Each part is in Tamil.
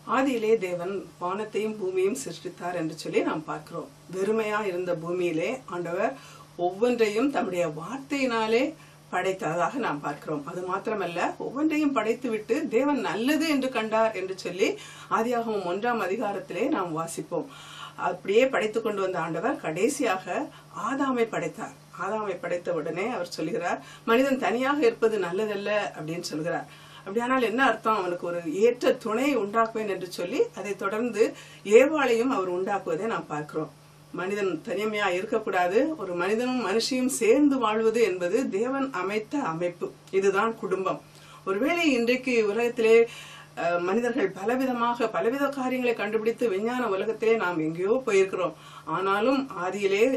ஆதியிலே தேவன் வானத்தையும் பூமியையும் சிருஷ்டித்தார் என்று சொல்லி நாம் பார்க்கிறோம் வெறுமையா இருந்த பூமியிலே ஆண்டவர் ஒவ்வொன்றையும் தம்முடைய வார்த்தையினாலே படைத்ததாக நாம் பார்க்கிறோம் அது மாத்திரமல்ல ஒவ்வொன்றையும் படைத்துவிட்டு தேவன் நல்லது என்று கண்டார் என்று சொல்லி ஆதியாகமம் ஒன்றாம் அதிகாரத்திலே நாம் வாசிப்போம் அப்படியே படைத்துக் கொண்டு வந்த ஆண்டவர் கடைசியாக ஆதாமை படைத்தார் ஆதாமை படைத்த உடனே அவர் சொல்கிறார் மனிதன் தனியாக இருப்பது நல்லதல்ல அப்படின்னு சொல்கிறார் அப்படியானால் என்ன அர்த்தம் அவனுக்கு ஒரு ஏற்ற துணை உண்டாக்குவேன் என்று சொல்லி அதை தொடர்ந்து ஏவாளையும் அவர் உண்டாக்குவதை நாம் பார்க்கிறோம் மனிதன் தனிமையா இருக்கக்கூடாது ஒரு மனிதனும் மனுஷியும் சேர்ந்து வாழ்வது என்பது தேவன் அமைத்த அமைப்பு இதுதான் குடும்பம் ஒருவேளை இன்றைக்கு உலகத்திலே அஹ், மனிதர்கள் பலவிதமாக பலவித காரியங்களை கண்டுபிடித்து விஞ்ஞான உலகத்திலே நாம் எங்கேயோ போயிருக்கிறோம் ஆனாலும் ஆதியிலே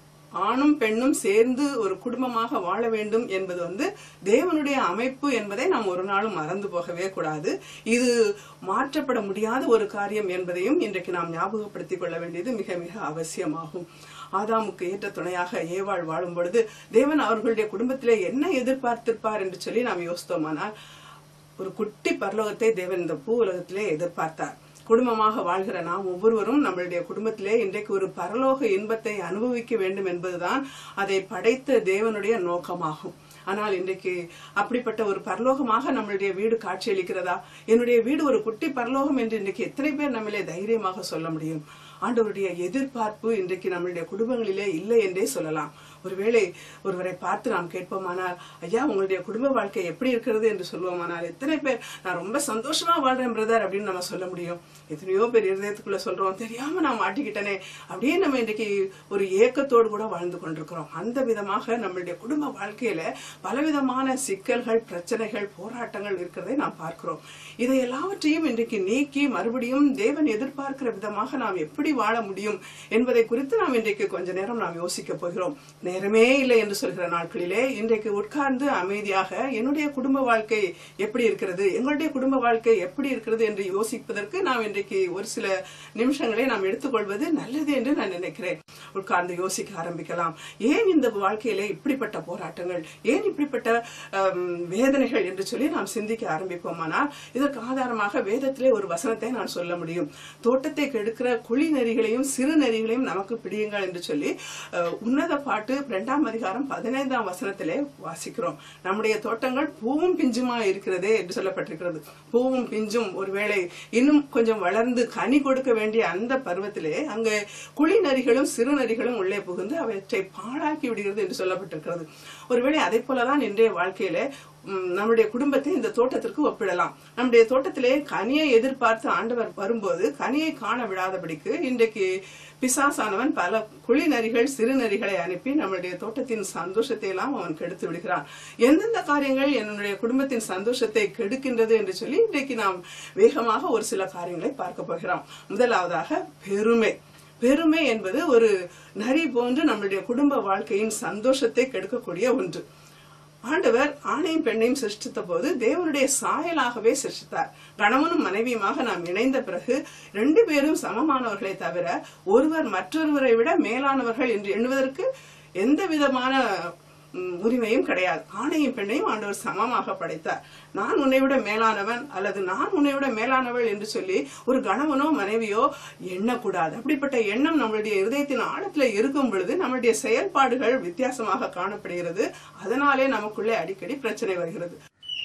ஆணும் பெண்ணும் சேர்ந்து ஒரு குடும்பமாக வாழ வேண்டும் என்பது வந்து தேவனுடைய அமைப்பு என்பதை நாம் ஒரு நாளும் மறந்து போகவே கூடாது இது மாற்றப்பட முடியாத ஒரு காரியம் என்பதையும் இன்றைக்கு நாம் ஞாபகப்படுத்திக் கொள்ள வேண்டியது மிக மிக அவசியமாகும் ஆதாமுக்கு ஏற்ற துணையாக ஏவாள் வாழும் பொழுது தேவன் அவர்களுடைய குடும்பத்திலே என்ன எதிர்பார்த்திருப்பார் என்று சொல்லி நாம் யோசித்தோமானால் ஒரு குட்டி பரலோகத்தை தேவன் இந்த பூ உலகத்திலே எதிர்பார்த்தார் குடும்பமாக வாழ்கிற நாம் ஒவ்வொருவரும் நம்மளுடைய குடும்பத்திலே இன்றைக்கு ஒரு பரலோக இன்பத்தை அனுபவிக்க வேண்டும் என்பதுதான் அதை படைத்த தேவனுடைய நோக்கமாகும் ஆனால் இன்றைக்கு அப்படிப்பட்ட ஒரு பரலோகமாக நம்மளுடைய வீடு காட்சியளிக்கிறதா என்னுடைய வீடு ஒரு குட்டி பரலோகம் என்று இன்றைக்கு எத்தனை பேர் நம்மளே தைரியமாக சொல்ல முடியும் ஆண்டவருடைய எதிர்பார்ப்பு இன்றைக்கு நம்மளுடைய குடும்பங்களிலே இல்லை என்றே சொல்லலாம் ஒருவேளை ஒருவரை பார்த்து நாம் கேட்போமானால் ஐயா உங்களுடைய குடும்ப வாழ்க்கை எப்படி இருக்கிறது என்று சொல்லுவோமானால் எத்தனை பேர் நான் ரொம்ப சந்தோஷமா வாழ்றேன் பிரதர் அப்படின்னு நம்ம சொல்ல முடியும் எத்தனையோ பேர் இருதயத்துக்குள்ள சொல்றோம் தெரியாம நான் மாட்டிக்கிட்டனே அப்படியே நம்ம இன்றைக்கு ஒரு ஏக்கத்தோடு கூட வாழ்ந்து கொண்டிருக்கிறோம் அந்த விதமாக நம்மளுடைய குடும்ப வாழ்க்கையில பலவிதமான சிக்கல்கள் பிரச்சனைகள் போராட்டங்கள் இருக்கிறதை நாம் பார்க்கிறோம் இதை எல்லாவற்றையும் இன்றைக்கு நீக்கி மறுபடியும் தேவன் எதிர்பார்க்கிற விதமாக நாம் எப்படி வாழ முடியும் என்பதை குறித்து நாம் இன்றைக்கு கொஞ்ச நேரம் நாம் யோசிக்க போகிறோம் நேரமே இல்லை என்று சொல்கிற நாட்களிலே இன்றைக்கு உட்கார்ந்து அமைதியாக என்னுடைய குடும்ப வாழ்க்கை எப்படி இருக்கிறது எங்களுடைய குடும்ப வாழ்க்கை எப்படி இருக்கிறது என்று யோசிப்பதற்கு நாம் இன்றைக்கு ஒரு சில நிமிஷங்களை நாம் எடுத்துக்கொள்வது நல்லது என்று நான் நினைக்கிறேன் உட்கார்ந்து யோசிக்க ஆரம்பிக்கலாம் ஏன் இந்த வாழ்க்கையிலே இப்படிப்பட்ட போராட்டங்கள் ஏன் இப்படிப்பட்ட ஹம், வேதனைகள் என்று சொல்லி நாம் சிந்திக்க ஆரம்பிப்போமானால் இதற்கு ஆதாரமாக வேதத்திலே ஒரு வசனத்தை நான் சொல்ல முடியும் தோட்டத்தை கெடுக்கிற குழி நெறிகளையும் சிறு நெறிகளையும் நமக்கு பிடியுங்கள் என்று சொல்லி அஹ், உன்னத பாட்டு இரண்டாம் அதிகாரம் பதினைந்தாம் வசனத்திலே வாசிக்கிறோம் நம்முடைய தோட்டங்கள் பூவும் பிஞ்சுமா இருக்கிறதே என்று சொல்லப்பட்டிருக்கிறது பூவும் பிஞ்சும் ஒருவேளை இன்னும் கொஞ்சம் வளர்ந்து கனி கொடுக்க வேண்டிய அந்த பருவத்திலே அங்கே குழி நரிகளும் சிறு நரிகளும் உள்ளே புகுந்து அவற்றை பாழாக்கி விடுகிறது என்று சொல்லப்பட்டிருக்கிறது ஒருவேளை அதை போலதான் இன்றைய வாழ்க்கையிலே ம், நம்முடைய குடும்பத்தை இந்த தோட்டத்திற்கு ஒப்பிடலாம் நம்முடைய தோட்டத்திலே கனியை எதிர்பார்த்து ஆண்டவர் வரும்போது கனியை காண விடாதபடிக்கு இன்றைக்கு பிசாசானவன் பல குழி நரிகள் சிறு நரிகளை அனுப்பி நம்முடைய தோட்டத்தின் சந்தோஷத்தை எல்லாம் அவன் கெடுத்து விடுகிறான் எந்தெந்த காரியங்கள் என்னுடைய குடும்பத்தின் சந்தோஷத்தை கெடுக்கின்றது என்று சொல்லி இன்றைக்கு நாம் வேகமாக ஒரு சில காரியங்களை பார்க்க போகிறோம் முதலாவதாக பெருமை பெருமை என்பது ஒரு நரி போன்று நம்முடைய குடும்ப வாழ்க்கையின் சந்தோஷத்தை கெடுக்கக்கூடிய ஒன்று ஆண்டவர் ஆணையும் பெண்ணையும் சிருஷ்டித்த போது தேவனுடைய சாயலாகவே சிருஷ்டித்தார் கணவனும் மனைவியுமாக நாம் இணைந்த பிறகு ரெண்டு பேரும் சமமானவர்களை தவிர ஒருவர் மற்றொருவரை விட மேலானவர்கள் என்று எண்ணுவதற்கு எந்த விதமான ம், உரிமையும் கிடையாது ஆணையும் பெண்ணையும் ஆண்டவர் சமமாக படைத்தார் நான் உன்னை விட மேலானவன் அல்லது நான் உன்னை விட மேலானவள் என்று சொல்லி ஒரு கணவனோ மனைவியோ எண்ணக்கூடாது அப்படிப்பட்ட எண்ணம் நம்மளுடைய இருதயத்தின் ஆழத்துல இருக்கும் பொழுது நம்மளுடைய செயல்பாடுகள் வித்தியாசமாக காணப்படுகிறது அதனாலே நமக்குள்ளே அடிக்கடி பிரச்சனை வருகிறது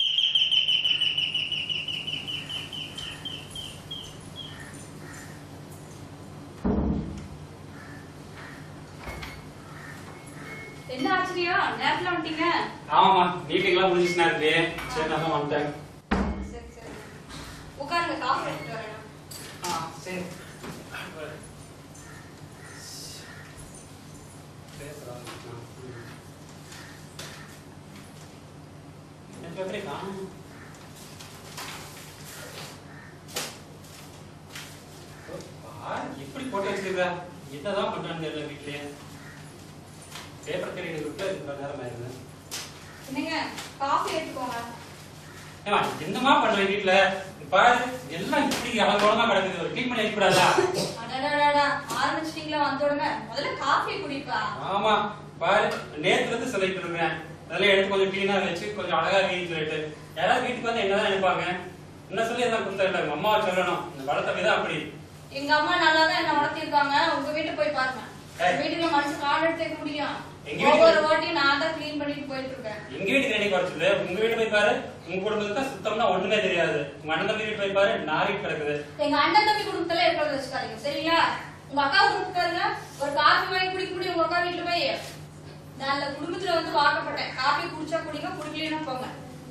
என்ன ஆச்சரியம் நேரத்துல வந்துட்டீங்க ஆமாம்மா மீட்டிங் எல்லாம் முடிஞ்சுச்சுனா இருக்கு சரி நான் தான் வந்துட்டேன் சரி சரி உட்காருங்க காஃபி எடுத்துட்டு வரேன் ஆ சரி எனக்கு எப்படி காணும் எப்படி போட்டு வச்சிருக்கா என்னதான் பண்றான்னு தெரியல வீட்லயே பேப்பர் கரீடு விட்டு இருக்கிற நேரம் ஆயிருந்தேன் என்னங்க காஃபி எடுத்துக்கோங்க ஏம்மா, என்னம்மா பண்ற வீட்ல பாரு எல்லாம் இப்படி அலங்கோலமா கிடக்குது ஒரு க்ளீன் பண்ணி வைக்கூடாதா அடடடடா ஆரம்பிச்சிட்டீங்களா வந்த உடனே முதல்ல காஃபி குடிப்பா ஆமா பாரு நேத்துல இருந்து சொல்லிட்டு இருக்கிறேன் அதெல்லாம் எடுத்து கொஞ்சம் கிளீனா வச்சு கொஞ்சம் அழகா வீட்டு சொல்லிட்டு யாராவது வீட்டுக்கு வந்து என்னதான் நினைப்பாங்க என்ன சொல்லி எல்லாம் கொடுத்தா உங்க அம்மாவை சொல்லணும் இந்த வளர்த்த விதம் அப்படி எங்க அம்மா நல்லா தான் என்ன வளர்த்திருக்காங்க உங்க வீட்டு போய் பாருங்க ஏய். வீட்டுல மனுஷன் கால் எடுத்து வைக்க முடியும் எங்க வீட்டுக்கு- ஒவ்வொரு வாட்டியும் நான் தான் க்ளீன் பண்ணிட்டு போயிட்டு இருக்கேன் எங்க வீட்டுக்கு ரெடி குறைச்சது உங்க வீட்டு போய் பாரு உங்க குடும்பத்துக்கு தான் சுத்தம்னா ஒண்ணுமே தெரியாது உங்க அண்ணன் தம்பி வீட்டு போய் பாரு நாரி கிடக்குது எங்க அண்ணன் தம்பி குடும்பத்துல இருக்கிறத வச்சுக்காதீங்க சரிங்களா உங்க அக்கா குடும்பத்துக்காரங்க ஒரு காஃபி வாங்கி குடிக்க முடியும் உங்க அக்கா வீட்டுல போய் நான் அந்த குடும்பத்துல வந்து வாக்கப்பட்டேன் காஃபி குடிச்சா குடிங்க குடிக்கலன்னா போங்க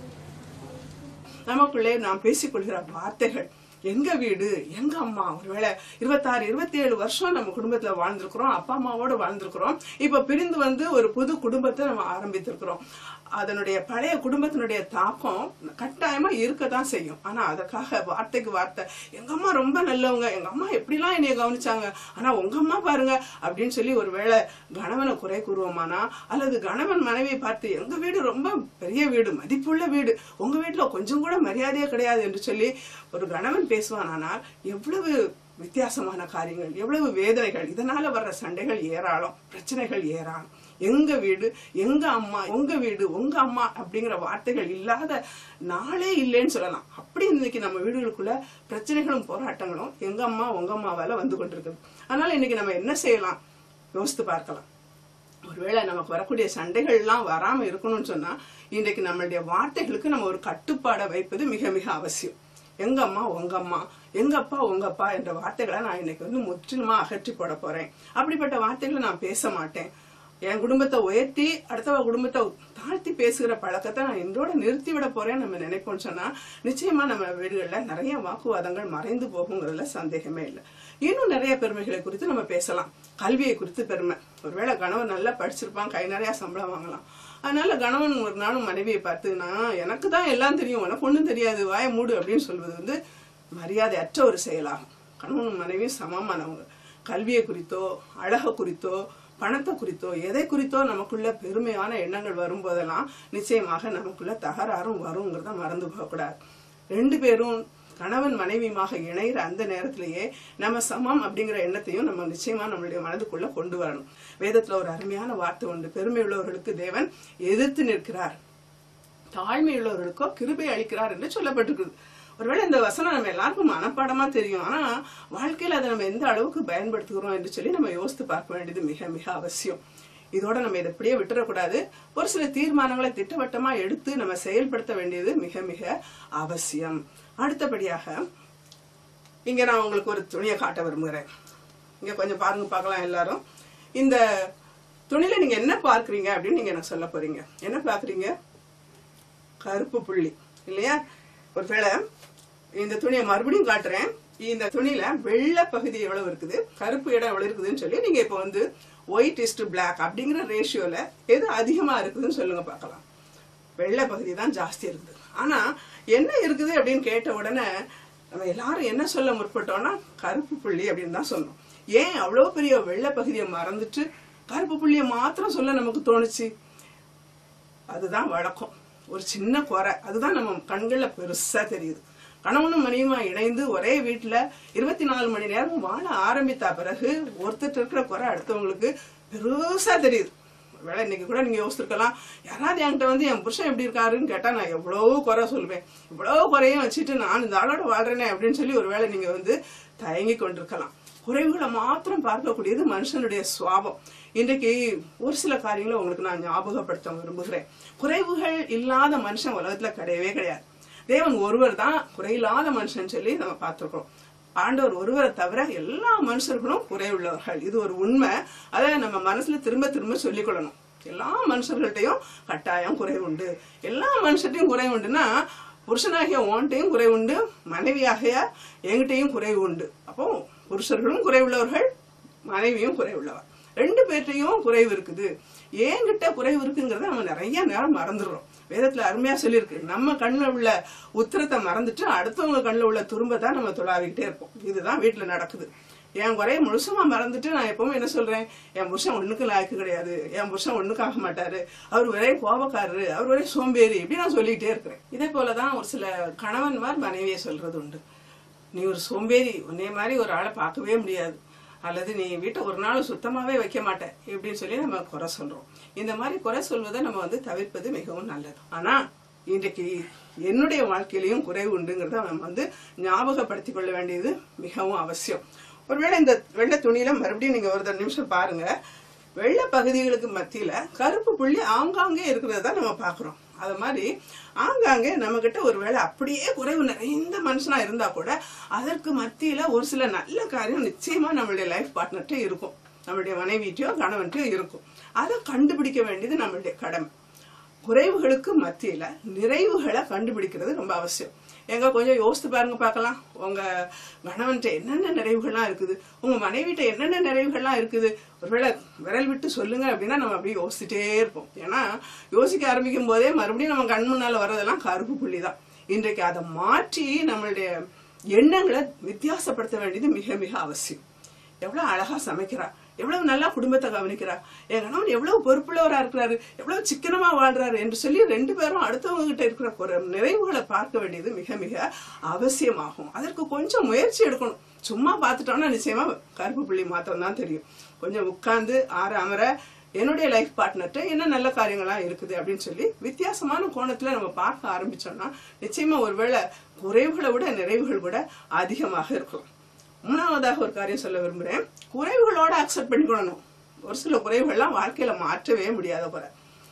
நமக்குள்ளே நாம் பேசிக்கொள்கிற வார்த்தைகள் எங்க வீடு எங்க அம்மா ஒருவேளை இருபத்தாறு இருபத்தி ஏழு வருஷம் நம்ம குடும்பத்துல வாழ்ந்திருக்கிறோம் அப்பா அம்மாவோட வாழ்ந்திருக்கிறோம் இப்ப பிரிந்து வந்து ஒரு புது குடும்பத்தை நம்ம ஆரம்பித்திருக்கிறோம் அதனுடைய பழைய குடும்பத்தினுடைய தாக்கம் கட்டாயமா இருக்கதான் செய்யும் ஆனா அதற்காக வார்த்தைக்கு வார்த்தை எங்க அம்மா ரொம்ப நல்லவங்க எங்க அம்மா எப்படிலாம் என்னைய கவனிச்சாங்க ஆனா உங்க அம்மா பாருங்க அப்படின்னு சொல்லி ஒருவேளை கணவனை குறை கூறுவோமானா அல்லது கணவன் மனைவியை பார்த்து எங்க வீடு ரொம்ப பெரிய வீடு மதிப்புள்ள வீடு உங்க வீட்டுல கொஞ்சம் கூட மரியாதையே கிடையாது என்று சொல்லி ஒரு கணவன் பேசுவானானால் எவ்வளவு வித்தியாசமான காரியங்கள் எவ்வளவு வேதனைகள் இதனால வர்ற சண்டைகள் ஏராளம் பிரச்சனைகள் ஏராளம் எங்க வீடு எங்க அம்மா உங்க வீடு உங்க அம்மா அப்படிங்கிற வார்த்தைகள் இல்லாத நாளே இல்லைன்னு சொல்லலாம் அப்படி இன்னைக்கு நம்ம வீடுகளுக்குள்ள பிரச்சனைகளும் போராட்டங்களும் எங்க அம்மா உங்க அம்மாவால வந்து கொண்டிருக்குது அதனால இன்னைக்கு நம்ம என்ன செய்யலாம் யோசித்து பார்க்கலாம் ஒருவேளை நமக்கு வரக்கூடிய சண்டைகள்லாம் வராம இருக்கணும்னு சொன்னா இன்றைக்கு நம்மளுடைய வார்த்தைகளுக்கு நம்ம ஒரு கட்டுப்பாடை வைப்பது மிக மிக அவசியம் எங்க அம்மா உங்க அம்மா எங்க அப்பா உங்க அப்பா என்ற வார்த்தைகளை நான் இன்னைக்கு வந்து முற்றிலுமா அகற்றி போட போறேன் அப்படிப்பட்ட வார்த்தைகளை நான் பேச மாட்டேன் என் குடும்பத்தை உயர்த்தி அடுத்தவ குடும்பத்தை தாழ்த்தி பேசுகிற பழக்கத்தை நான் இன்றோட நிறுத்தி விட போறேன் நம்ம நினைப்போம்னு சொன்னா நிச்சயமா நம்ம வீடுகள்ல நிறைய வாக்குவாதங்கள் மறைந்து போகுங்கிறதுல சந்தேகமே இல்லை இன்னும் நிறைய பெருமைகளை குறித்து நம்ம பேசலாம் கல்வியை குறித்து பெருமை ஒருவேளை கணவன் நல்லா படிச்சிருப்பான் கை நிறைய சம்பளம் வாங்கலாம் அதனால கணவன் ஒரு நாளும் மனைவியை பார்த்து நான் எனக்கு தான் எல்லாம் தெரியும் உனக்கு ஒண்ணும் தெரியாது வாய மூடு அப்படின்னு சொல்வது வந்து மரியாதை அற்ற ஒரு செயலாகும் கணவனும் மனைவியும் சமமானவங்க கல்வியை குறித்தோ அழக குறித்தோ பணத்தை குறித்தோ எதை குறித்தோ நமக்குள்ள பெருமையான எண்ணங்கள் வரும்போதெல்லாம் நிச்சயமாக நமக்குள்ள தகராறும் வருங்கிறத மறந்து போகக்கூடாது ரெண்டு பேரும் கணவன் மனைவியுமாக இணைகிற அந்த நேரத்திலேயே நம்ம சமம் அப்படிங்கிற எண்ணத்தையும் நம்ம நிச்சயமா நம்மளுடைய மனதுக்குள்ள கொண்டு வரணும் வேதத்துல ஒரு அருமையான வார்த்தை உண்டு பெருமை உள்ளவர்களுக்கு தேவன் எதிர்த்து நிற்கிறார் தாழ்மை உள்ளவர்களுக்கோ கிருபை அளிக்கிறார் என்று சொல்லப்பட்டிருக்குது ஒருவேளை இந்த வசனம் நம்ம எல்லாருக்கும் மனப்பாடமா தெரியும் ஆனா வாழ்க்கையில அதை நம்ம எந்த அளவுக்கு பயன்படுத்துகிறோம் என்று சொல்லி நம்ம யோசித்து பார்க்க வேண்டியது மிக மிக அவசியம் இதோட நம்ம இதை இப்படியே விட்டுறக்கூடாது ஒரு சில தீர்மானங்களை திட்டவட்டமா எடுத்து நம்ம செயல்படுத்த வேண்டியது மிக மிக அவசியம் அடுத்தபடியாக இங்க நான் உங்களுக்கு ஒரு துணியை காட்ட விரும்புகிறேன் இங்க கொஞ்சம் பாருங்க பார்க்கலாம் எல்லாரும் இந்த துணியில நீங்க என்ன பார்க்கறீங்க அப்படின்னு நீங்க எனக்கு சொல்ல போறீங்க என்ன பார்க்கறீங்க கருப்பு புள்ளி இல்லையா ஒருவேளை இந்த துணியை மறுபடியும் காட்டுறேன் இந்த துணியில வெள்ளை பகுதி எவ்வளவு இருக்குது கருப்பு இடம் எவ்வளவு இருக்குதுன்னு சொல்லி நீங்க இப்ப வந்து ஒயிட் இஸ்டு பிளாக் அப்படிங்கிற ரேஷியோல எது அதிகமா இருக்குதுன்னு சொல்லுங்க பார்க்கலாம் வெள்ளை பகுதி தான் ஜாஸ்தி இருக்குது ஆனா என்ன இருக்குது அப்படின்னு கேட்ட உடனே நம்ம எல்லாரும் என்ன சொல்ல முற்பட்டோம்னா கருப்பு புள்ளி அப்படின்னு தான் சொன்னோம் ஏன் அவ்வளவு பெரிய வெள்ளை பகுதியை மறந்துட்டு கருப்பு புள்ளியை மாத்திரம் சொல்ல நமக்கு தோணுச்சு அதுதான் வழக்கம் ஒரு சின்ன குறை அதுதான் நம்ம கண்கள்ல பெருசா தெரியுது கணவனும் மனைவியுமா இணைந்து ஒரே வீட்டுல இருபத்தி நாலு மணி நேரம் வாழ ஆரம்பித்த பிறகு ஒருத்தர் இருக்கிற குறை அடுத்தவங்களுக்கு பெருசா தெரியுது வேலை இன்னைக்கு கூட நீங்க யோசிச்சிருக்கலாம் யாராவது என்கிட்ட வந்து என் புருஷன் எப்படி இருக்காருன்னு கேட்டா நான் எவ்வளவு குறை சொல்லுவேன் இவ்வளவு குறையும் வச்சுட்டு நான் இந்த ஆளோட வாழ்றேனே அப்படின்னு சொல்லி ஒருவேளை நீங்க வந்து தயங்கி கொண்டிருக்கலாம் குறைவுகளை மாத்திரம் பார்க்கக்கூடியது மனுஷனுடைய சுவாபம் இன்றைக்கு ஒரு சில காரியங்களை உங்களுக்கு நான் ஞாபகப்படுத்த விரும்புகிறேன் குறைவுகள் இல்லாத மனுஷன் உலகத்துல கிடையவே கிடையாது தேவன் ஒருவர் தான் குறையில்லாத மனுஷன் சொல்லி நம்ம பார்த்திருக்கோம் ஆண்டவர் ஒருவரை தவிர எல்லா மனுஷர்களும் குறைவுள்ளவர்கள் இது ஒரு உண்மை அதை நம்ம மனசுல திரும்ப திரும்ப சொல்லிக் கொள்ளணும் எல்லா மனுஷர்கள்ட்டையும் கட்டாயம் குறை உண்டு எல்லா மனுஷர்ட்டையும் குறை உண்டுன்னா புருஷனாகிய உன்ட்டையும் குறை உண்டு மனைவியாகிய என்கிட்டையும் குறை உண்டு அப்போ புருஷர்களும் குறைவுள்ளவர்கள் மனைவியும் குறைவுள்ளவர் ரெண்டு பேர்ட்டையும் குறைவு இருக்குது ஏங்கிட்ட குறைவு இருக்குங்கிறத நம்ம நிறைய நேரம் மறந்துடுறோம் வேதத்துல அருமையா சொல்லியிருக்கு நம்ம கண்ணுல உள்ள உத்தரத்தை மறந்துட்டு அடுத்தவங்க கண்ணுல உள்ள துரும்பை நம்ம தொலாவிக்கிட்டே இருப்போம் இதுதான் வீட்டுல நடக்குது என் குறைய முழுசுமா மறந்துட்டு நான் எப்பவுமே என்ன சொல்றேன் என் புருஷன் ஒண்ணுக்கு லாய்க்கு கிடையாது என் புருஷன் ஒண்ணுக்கு ஆக மாட்டாரு அவர் ஒரே கோபக்காரரு அவர் ஒரே சோம்பேறி இப்படி நான் சொல்லிக்கிட்டே இருக்கிறேன் இதே போலதான் ஒரு சில கணவன்மார் மனைவியை சொல்றது உண்டு நீ ஒரு சோம்பேறி உன்னைய மாதிரி ஒரு ஆளை பார்க்கவே முடியாது அல்லது நீ வீட்டை ஒரு நாள் சுத்தமாவே வைக்க மாட்டேன் இப்படின்னு சொல்லி நம்ம குறை சொல்றோம் இந்த மாதிரி குறை சொல்வதை நம்ம வந்து தவிர்ப்பது மிகவும் நல்லது ஆனா இன்றைக்கு என்னுடைய வாழ்க்கையிலையும் குறைவு உண்டுங்கிறத நம்ம வந்து ஞாபகப்படுத்திக் கொள்ள வேண்டியது மிகவும் அவசியம் ஒருவேளை இந்த வெள்ளை துணியில மறுபடியும் நீங்க ஒரு நிமிஷம் பாருங்க வெள்ளை பகுதிகளுக்கு மத்தியில கருப்பு புள்ளி ஆங்காங்கே இருக்கிறத நம்ம பாக்குறோம் அது மாதிரி ஆங்காங்கே நம்ம கிட்ட ஒருவேளை அப்படியே குறைவு நிறைந்த மனுஷனா இருந்தா கூட அதற்கு மத்தியில ஒரு சில நல்ல காரியம் நிச்சயமா நம்மளுடைய லைஃப் பார்ட்னர்கிட்ட இருக்கும் நம்மளுடைய மனைவிட்டையோ கணவன்கிட்டயோ இருக்கும் அதை கண்டுபிடிக்க வேண்டியது நம்மளுடைய கடமை குறைவுகளுக்கு மத்தியில நிறைவுகளை கண்டுபிடிக்கிறது ரொம்ப அவசியம் எங்க கொஞ்சம் யோசித்து பாருங்க பார்க்கலாம் உங்க கணவன்கிட்ட என்னென்ன நிறைவுகள்லாம் இருக்குது உங்க மனைவிட்ட என்னென்ன நிறைவுகள்லாம் இருக்குது ஒருவேளை விரல் விட்டு சொல்லுங்க அப்படின்னா நம்ம அப்படியே யோசிச்சுட்டே இருப்போம் ஏன்னா யோசிக்க ஆரம்பிக்கும் போதே மறுபடியும் நம்ம கண் முன்னால வர்றதெல்லாம் கருப்பு புள்ளி தான் இன்றைக்கு அதை மாற்றி நம்மளுடைய எண்ணங்களை வித்தியாசப்படுத்த வேண்டியது மிக மிக அவசியம் எவ்வளவு அழகா சமைக்கிறா எவ்வளவு நல்லா குடும்பத்தை கவனிக்கிறா என் கணவன் எவ்வளவு பொறுப்புள்ளவரா இருக்கிறாரு எவ்வளவு சிக்கனமா வாழ்றாரு என்று சொல்லி ரெண்டு பேரும் அடுத்தவங்க கிட்ட இருக்கிற ஒரு நிறைவுகளை பார்க்க வேண்டியது மிக மிக அவசியமாகும் அதற்கு கொஞ்சம் முயற்சி எடுக்கணும் சும்மா பார்த்துட்டோம்னா நிச்சயமா கருப்பு புள்ளி மாத்திரம் தான் தெரியும் கொஞ்சம் உட்கார்ந்து ஆற அமர என்னுடைய லைஃப் பார்ட்னர்கிட்ட என்ன நல்ல காரியங்கள்லாம் இருக்குது அப்படின்னு சொல்லி வித்தியாசமான கோணத்துல நம்ம பார்க்க ஆரம்பிச்சோம்னா நிச்சயமா ஒருவேளை குறைவுகளை விட நிறைவுகள் கூட அதிகமாக இருக்கும் மூணாவதாக ஒரு காரியம் சொல்ல விரும்புறேன் குறைவுகளோட அக்செப்ட் பண்ணிக்கணும் ஒரு சில குறைவுகள்லாம் வாழ்க்கையில மாற்றவே முடியாத குறை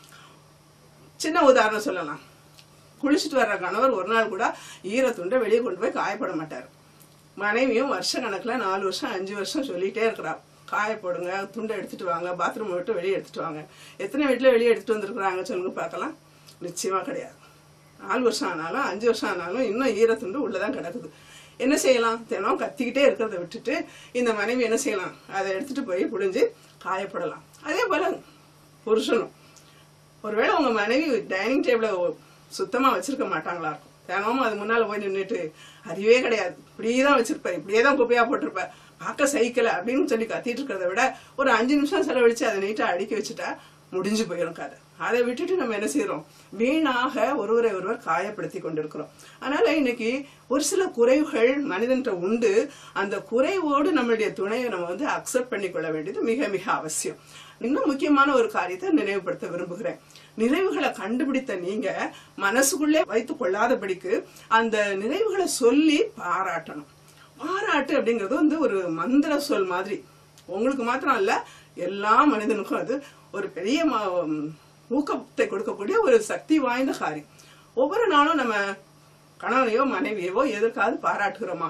சின்ன உதாரணம் சொல்லலாம் குளிச்சுட்டு வர்ற கணவர் ஒரு நாள் கூட ஈரத்துண்டை வெளியே கொண்டு போய் காயப்பட மாட்டார் மனைவியும் வருஷ கணக்குல நாலு வருஷம் அஞ்சு வருஷம் சொல்லிட்டே இருக்கிறா காய போடுங்க துண்டை எடுத்துட்டு வாங்க பாத்ரூம் விட்டு வெளியே எடுத்துட்டு வாங்க எத்தனை வீட்டுல வெளியே எடுத்துட்டு வந்திருக்கிறாங்க சொல்லுங்க பார்க்கலாம் நிச்சயமா கிடையாது நாலு வருஷம் ஆனாலும் அஞ்சு வருஷம் ஆனாலும் இன்னும் ஈரத்துண்டு உள்ளதான் கிடக்குது என்ன செய்யலாம் தினம் கத்திக்கிட்டே இருக்கிறத விட்டுட்டு இந்த மனைவி என்ன செய்யலாம் அதை எடுத்துட்டு போய் புழிஞ்சு காயப்படலாம் அதே போல புருஷனும் ஒருவேளை உங்க மனைவி டைனிங் டேபிள சுத்தமா வச்சிருக்க மாட்டாங்களா இருக்கும் தினமும் அது முன்னால போய் நின்றுட்டு அறிவே கிடையாது இப்படியே தான் வச்சிருப்ப இப்படியே தான் குப்பையா போட்டிருப்ப பார்க்க சகிக்கல அப்படின்னு சொல்லி கத்திட்டு இருக்கிறத விட ஒரு அஞ்சு நிமிஷம் செலவழிச்சு அதை நீட்டா அடுக்கி வச்சுட்டா முடிஞ்சு போயிடும் கதை அதை விட்டுட்டு நம்ம என்ன செய்யறோம் வீணாக ஒருவரை ஒருவர் காயப்படுத்தி கொண்டிருக்கிறோம் அதனால இன்னைக்கு ஒரு சில குறைவுகள் மனிதன்கிட்ட உண்டு அந்த குறைவோடு நம்மளுடைய துணையை நம்ம வந்து அக்செப்ட் பண்ணிக்கொள்ள வேண்டியது மிக மிக அவசியம் இன்னும் முக்கியமான ஒரு காரியத்தை நினைவுபடுத்த விரும்புகிறேன் நிறைவுகளை கண்டுபிடித்த நீங்க மனசுக்குள்ளே வைத்துக் கொள்ளாதபடிக்கு அந்த நிறைவுகளை சொல்லி பாராட்டணும் பாராட்டு அப்படிங்கிறது வந்து ஒரு மந்திர சொல் மாதிரி உங்களுக்கு மாத்திரம் இல்ல எல்லா மனிதனுக்கும் அது ஒரு பெரிய ம- ஊக்கத்தை கொடுக்கக்கூடிய ஒரு சக்தி வாய்ந்த காரியம் ஒவ்வொரு நாளும் நம்ம கணவனையோ மனைவியவோ எதற்காவது பாராட்டுகிறோமா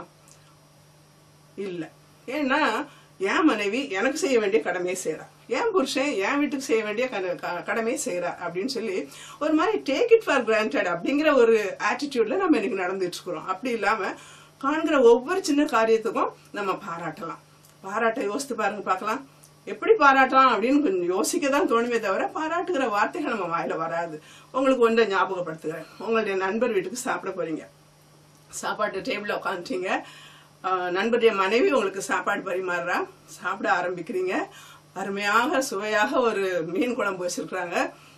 இல்ல ஏன்னா என் மனைவி எனக்கு செய்ய வேண்டிய கடமையை செய்யறா என் புருஷன் என் வீட்டுக்கு செய்ய வேண்டிய கட- க- கடமையை செய்யறா அப்படின்னு சொல்லி ஒரு மாதிரி டேக் இட் ஃபார் கிராண்டட் அப்படிங்கிற ஒரு ஆட்டிடியூட்ல நம்ம இன்னைக்கு நடந்துட்டு இருக்கிறோம் அப்படி இல்லாம காண்கிற ஒவ்வொரு சின்ன காரியத்துக்கும் நம்ம பாராட்டலாம் பாராட்ட யோசித்து பாருங்க பார்க்கலாம் எப்படி பாராட்டலாம் அப்படின்னு கொஞ்சம் யோசிக்க தான் தோணுமே தவிர பாராட்டுகிற வார்த்தைகள் நம்ம வாயில வராது உங்களுக்கு ஒன்றை ஞாபகப்படுத்துகிறேன் உங்களுடைய நண்பர் வீட்டுக்கு சாப்பிட போறீங்க சாப்பாட்டு டேபிள்ல உட்காந்துட்டீங்க நண்பருடைய மனைவி உங்களுக்கு சாப்பாடு பரிமாறுறா சாப்பிட ஆரம்பிக்கிறீங்க அருமையாக சுவையாக ஒரு மீன் குழம்பு வச்சிருக்கிறாங்க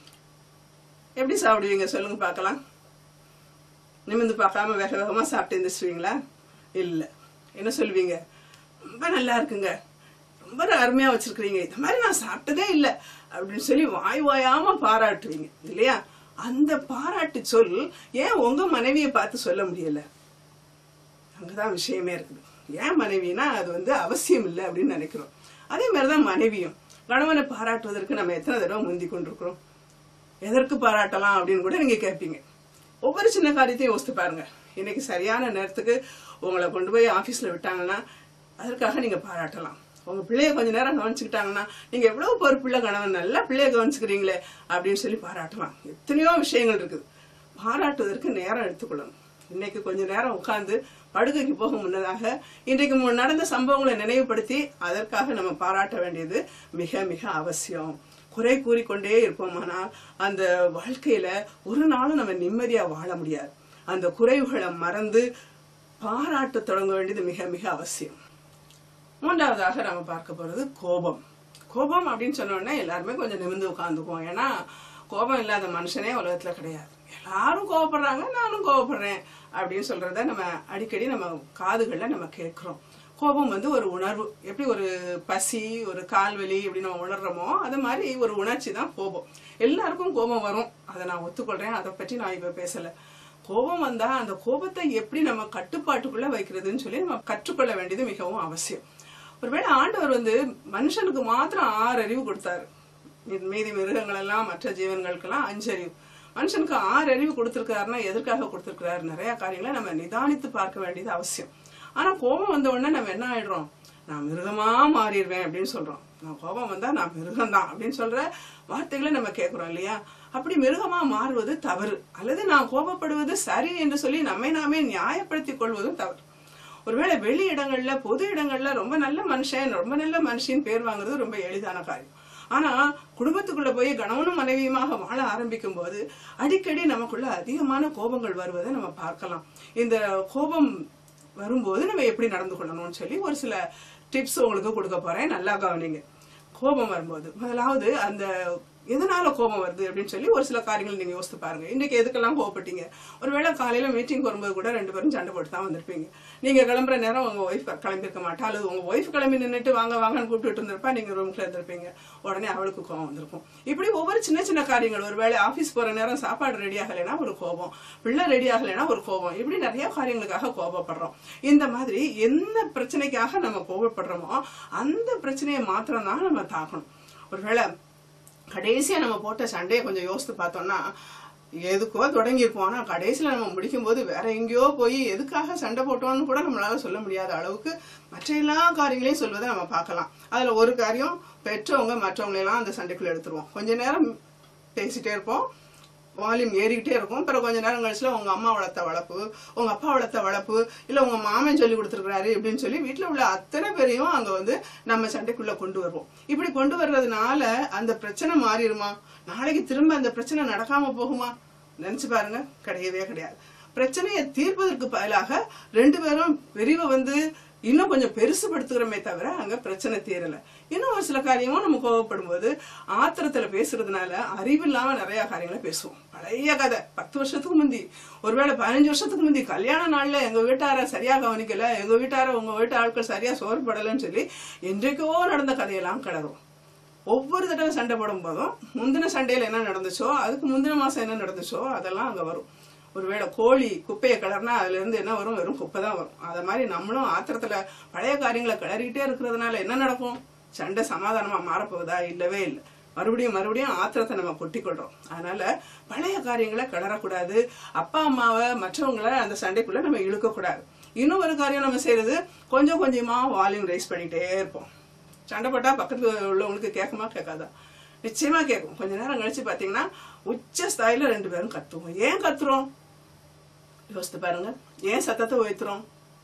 எப்படி சாப்பிடுவீங்க சொல்லுங்க பார்க்கலாம் நிமிந்து பார்க்காம வேக வேகமா சாப்பிட்டு எந்திரிச்சுவீங்களா இல்ல என்ன சொல்லுவீங்க ரொம்ப நல்லா இருக்குங்க ரொம்ப அருமையா வச்சிருக்கிறீங்க இந்த மாதிரி நான் சாப்பிட்டதே இல்ல அப்படின்னு சொல்லி வாய் வாயாம பாராட்டுவீங்க இல்லையா அந்த பாராட்டு சொல் ஏன் உங்க மனைவியை பார்த்து சொல்ல முடியல அங்கதான் விஷயமே இருக்குது ஏன் மனைவினா அது வந்து அவசியம் இல்லை அப்படின்னு நினைக்கிறோம் அதே மாதிரிதான் மனைவியும் கணவனை பாராட்டுவதற்கு நம்ம எத்தனை தடவை முந்தி கொண்டிருக்கிறோம் எதற்கு பாராட்டலாம் அப்படின்னு கூட நீங்க கேட்பீங்க ஒவ்வொரு சின்ன காரியத்தையும் யோசித்து பாருங்க இன்னைக்கு சரியான நேரத்துக்கு உங்களை கொண்டு போய் ஆபீஸ்ல விட்டாங்கன்னா அதற்காக நீங்க பாராட்டலாம் உங்க பிள்ளைய கொஞ்ச நேரம் கவனிச்சுக்கிட்டாங்கன்னா நீங்க எவ்வளவு பொறுப்புள்ள கணவன் நல்லா பிள்ளைய கவனிச்சுக்கிறீங்களே அப்படின்னு சொல்லி பாராட்டலாம் எத்தனையோ விஷயங்கள் இருக்குது பாராட்டுவதற்கு நேரம் எடுத்துக்கொள்ளணும் இன்னைக்கு கொஞ்ச நேரம் உட்கார்ந்து படுக்கைக்கு போக முன்னதாக இன்றைக்கு மு- நடந்த சம்பவங்களை நினைவுபடுத்தி அதற்காக நம்ம பாராட்ட வேண்டியது மிக மிக அவசியம் குறை கூறிக்கொண்டே இருப்போமானால் அந்த வாழ்க்கையில ஒரு நாளும் நம்ம நிம்மதியா வாழ முடியாது அந்த குறைவுகளை மறந்து பாராட்ட தொடங்க வேண்டியது மிக மிக அவசியம் மூன்றாவதாக நம்ம பார்க்க போறது கோபம் கோபம் அப்படின்னு சொன்ன உடனே எல்லாருமே கொஞ்சம் நிமிர்ந்து உட்காந்துக்குவோம் ஏன்னா கோபம் இல்லாத மனுஷனே உலகத்துல கிடையாது எல்லாரும் கோவப்படுறாங்க நானும் கோவப்படுறேன் அப்படின்னு சொல்றத நம்ம அடிக்கடி நம்ம காதுகள்ல நம்ம கேட்கிறோம் கோபம் வந்து ஒரு உணர்வு எப்படி ஒரு பசி ஒரு கால்வலி எப்படி நம்ம உணர்றோமோ அது மாதிரி ஒரு உணர்ச்சி தான் கோபம் எல்லாருக்கும் கோபம் வரும் அதை நான் ஒத்துக்கொள்றேன் அதை பற்றி நான் இப்ப பேசல கோபம் வந்தா அந்த கோபத்தை எப்படி நம்ம கட்டுப்பாட்டுக்குள்ள வைக்கிறதுன்னு சொல்லி நம்ம கற்றுக்கொள்ள வேண்டியது மிகவும் அவசியம் ஒருவேளை ஆண்டவர் வந்து மனுஷனுக்கு மாத்திரம் ஆறு அறிவு கொடுத்தாரு மீ- மீதி மிருகங்கள் எல்லாம் மற்ற ஜீவன்களுக்கெல்லாம் அஞ்சு அறிவு மனுஷனுக்கு ஆறு அறிவு கொடுத்திருக்காருன்னா எதற்காக கொடுத்திருக்கிறாரு நிறைய காரியங்களை நம்ம நிதானித்து பார்க்க வேண்டியது அவசியம் ஆனா கோபம் வந்த உடனே நம்ம என்ன ஆயிடுறோம் நான் மிருகமா மாறிடுவேன் அப்படின்னு சொல்றோம் நான் கோபம் வந்தா நான் மிருகம்தான் அப்படின்னு சொல்ற வார்த்தைகளை நம்ம கேட்கிறோம் இல்லையா அப்படி மிருகமா மாறுவது தவறு அல்லது நான் கோபப்படுவது சரி என்று சொல்லி நம்மை நாமே நியாயப்படுத்திக் கொள்வதும் தவறு ஒருவேளை வெளி இடங்கள்ல பொது இடங்கள்ல ரொம்ப நல்ல மனுஷன் ரொம்ப நல்ல மனுஷன் பேர் வாங்குறது ரொம்ப எளிதான காரியம் ஆனா குடும்பத்துக்குள்ள போய் கணவனும் மனைவியுமாக வாழ ஆரம்பிக்கும் போது அடிக்கடி நமக்குள்ள அதிகமான கோபங்கள் வருவதை நம்ம பார்க்கலாம் இந்த கோபம் வரும்போது நம்ம எப்படி நடந்து கொள்ளணும்னு சொல்லி ஒரு சில டிப்ஸ் உங்களுக்கு கொடுக்க போறேன் நல்லா கவனிங்க கோபம் வரும்போது முதலாவது அந்த எதனால கோபம் வருது அப்படின்னு சொல்லி ஒரு சில காரியங்கள் நீங்க யோசித்து பாருங்க இன்னைக்கு எதுக்கெல்லாம் கோவப்பட்டீங்க ஒருவேளை காலையில மீட்டிங் வரும்போது கூட ரெண்டு பேரும் சண்டை போட்டு தான் வந்திருப்பீங்க நீங்க கிளம்புற நேரம் உங்க ஒய்ஃப் கிளம்பியிருக்க மாட்டா அல்லது உங்க ஒய்ஃப் கிளம்பி நின்னுட்டு வாங்க வாங்கன்னு கூப்பிட்டு இருந்திருப்பா நீங்க ரூம்ல இருந்திருப்பீங்க உடனே அவளுக்கு கோபம் வந்திருக்கும் இப்படி ஒவ்வொரு சின்ன சின்ன காரியங்கள் ஒருவேளை ஆபீஸ் போற நேரம் சாப்பாடு ரெடி ஆகலைன்னா ஒரு கோபம் பிள்ளை ரெடி ஆகலைன்னா ஒரு கோபம் இப்படி நிறைய காரியங்களுக்காக கோபப்படுறோம் இந்த மாதிரி எந்த பிரச்சனைக்காக நம்ம கோபப்படுறோமோ அந்த பிரச்சனையை மாத்திரம் தான் நம்ம தாக்கணும் ஒருவேளை கடைசியா நம்ம போட்ட சண்டையை கொஞ்சம் யோசித்து பார்த்தோம்னா எதுக்கோ தொடங்கியிருப்போம் ஆனா கடைசியில நம்ம முடிக்கும் போது வேற எங்கேயோ போய் எதுக்காக சண்டை போட்டோம்னு கூட நம்மளால சொல்ல முடியாத அளவுக்கு மற்ற எல்லா காரியங்களையும் சொல்வதை நம்ம பார்க்கலாம் அதுல ஒரு காரியம் பெற்றவங்க மற்றவங்களை எல்லாம் அந்த சண்டைக்குள்ள எடுத்துருவோம் கொஞ்ச நேரம் பேசிட்டே இருப்போம் வால்யூம் ஏறிக்கிட்டே இருக்கும் அப்புறம் கொஞ்ச நேரம் கழிச்சுல உங்க அம்மா வளர்த்த வளர்ப்பு உங்க அப்பா வளர்த்த வளர்ப்பு இல்ல உங்க மாமன் சொல்லி கொடுத்துருக்காரு இப்படின்னு சொல்லி வீட்டுல உள்ள அத்தனை பேரையும் அங்க வந்து நம்ம சண்டைக்குள்ள கொண்டு வருவோம் இப்படி கொண்டு வர்றதுனால அந்த பிரச்சனை மாறிடுமா நாளைக்கு திரும்ப அந்த பிரச்சனை நடக்காம போகுமா நினைச்சு பாருங்க கிடையவே கிடையாது பிரச்சனையை தீர்ப்பதற்கு பதிலாக ரெண்டு பேரும் விரிவை வந்து இன்னும் கொஞ்சம் பெருசுபடுத்துகிறோமே தவிர அங்க பிரச்சனை தீரல இன்னும் ஒரு சில காரியமும் நம்ம கோவப்படும் போது ஆத்திரத்துல பேசுறதுனால அறிவில்லாம நிறைய காரியங்களை பேசுவோம் பழைய கதை பத்து வருஷத்துக்கு முந்தி ஒருவேளை பதினஞ்சு வருஷத்துக்கு முந்தி கல்யாண நாள்ல எங்க வீட்டார சரியா கவனிக்கல எங்க வீட்டார உங்க வீட்டு ஆட்கள் சரியா சோறு படலன்னு சொல்லி என்றைக்கோ நடந்த கதையெல்லாம் கிளறும் ஒவ்வொரு தடவை சண்டை போடும் போதும் முந்தின சண்டையில என்ன நடந்துச்சோ அதுக்கு முந்தின மாசம் என்ன நடந்துச்சோ அதெல்லாம் அங்க வரும் ஒருவேளை கோழி குப்பையை கிளறினா அதுல இருந்து என்ன வரும் வெறும் குப்பை தான் வரும் அத மாதிரி நம்மளும் ஆத்திரத்துல பழைய காரியங்களை கிளறிக்கிட்டே இருக்கிறதுனால என்ன நடக்கும் சண்டை சமாதானமா மாறப்போகுதா இல்லவே இல்லை மறுபடியும் மறுபடியும் ஆத்திரத்தை நம்ம கொட்டிக்கொள்றோம் அதனால பழைய காரியங்களை கிளறக்கூடாது அப்பா அம்மாவை மற்றவங்கள அந்த சண்டைக்குள்ள நம்ம இழுக்கக்கூடாது இன்னும் ஒரு காரியம் நம்ம செய்யறது கொஞ்சம் கொஞ்சமா வால்யூம் ரைஸ் பண்ணிட்டே இருப்போம் சண்டை போட்டா பக்கத்துல உள்ளவங்களுக்கு கேட்குமா கேட்காதா நிச்சயமா கேட்கும் கொஞ்ச நேரம் கழிச்சு பாத்தீங்கன்னா உச்ச ஸ்தாயில ரெண்டு பேரும் கத்துவோம் ஏன் கத்துறோம் யோசித்து பாருங்க ஏன் சத்தத்தை உயர்த்துறோம்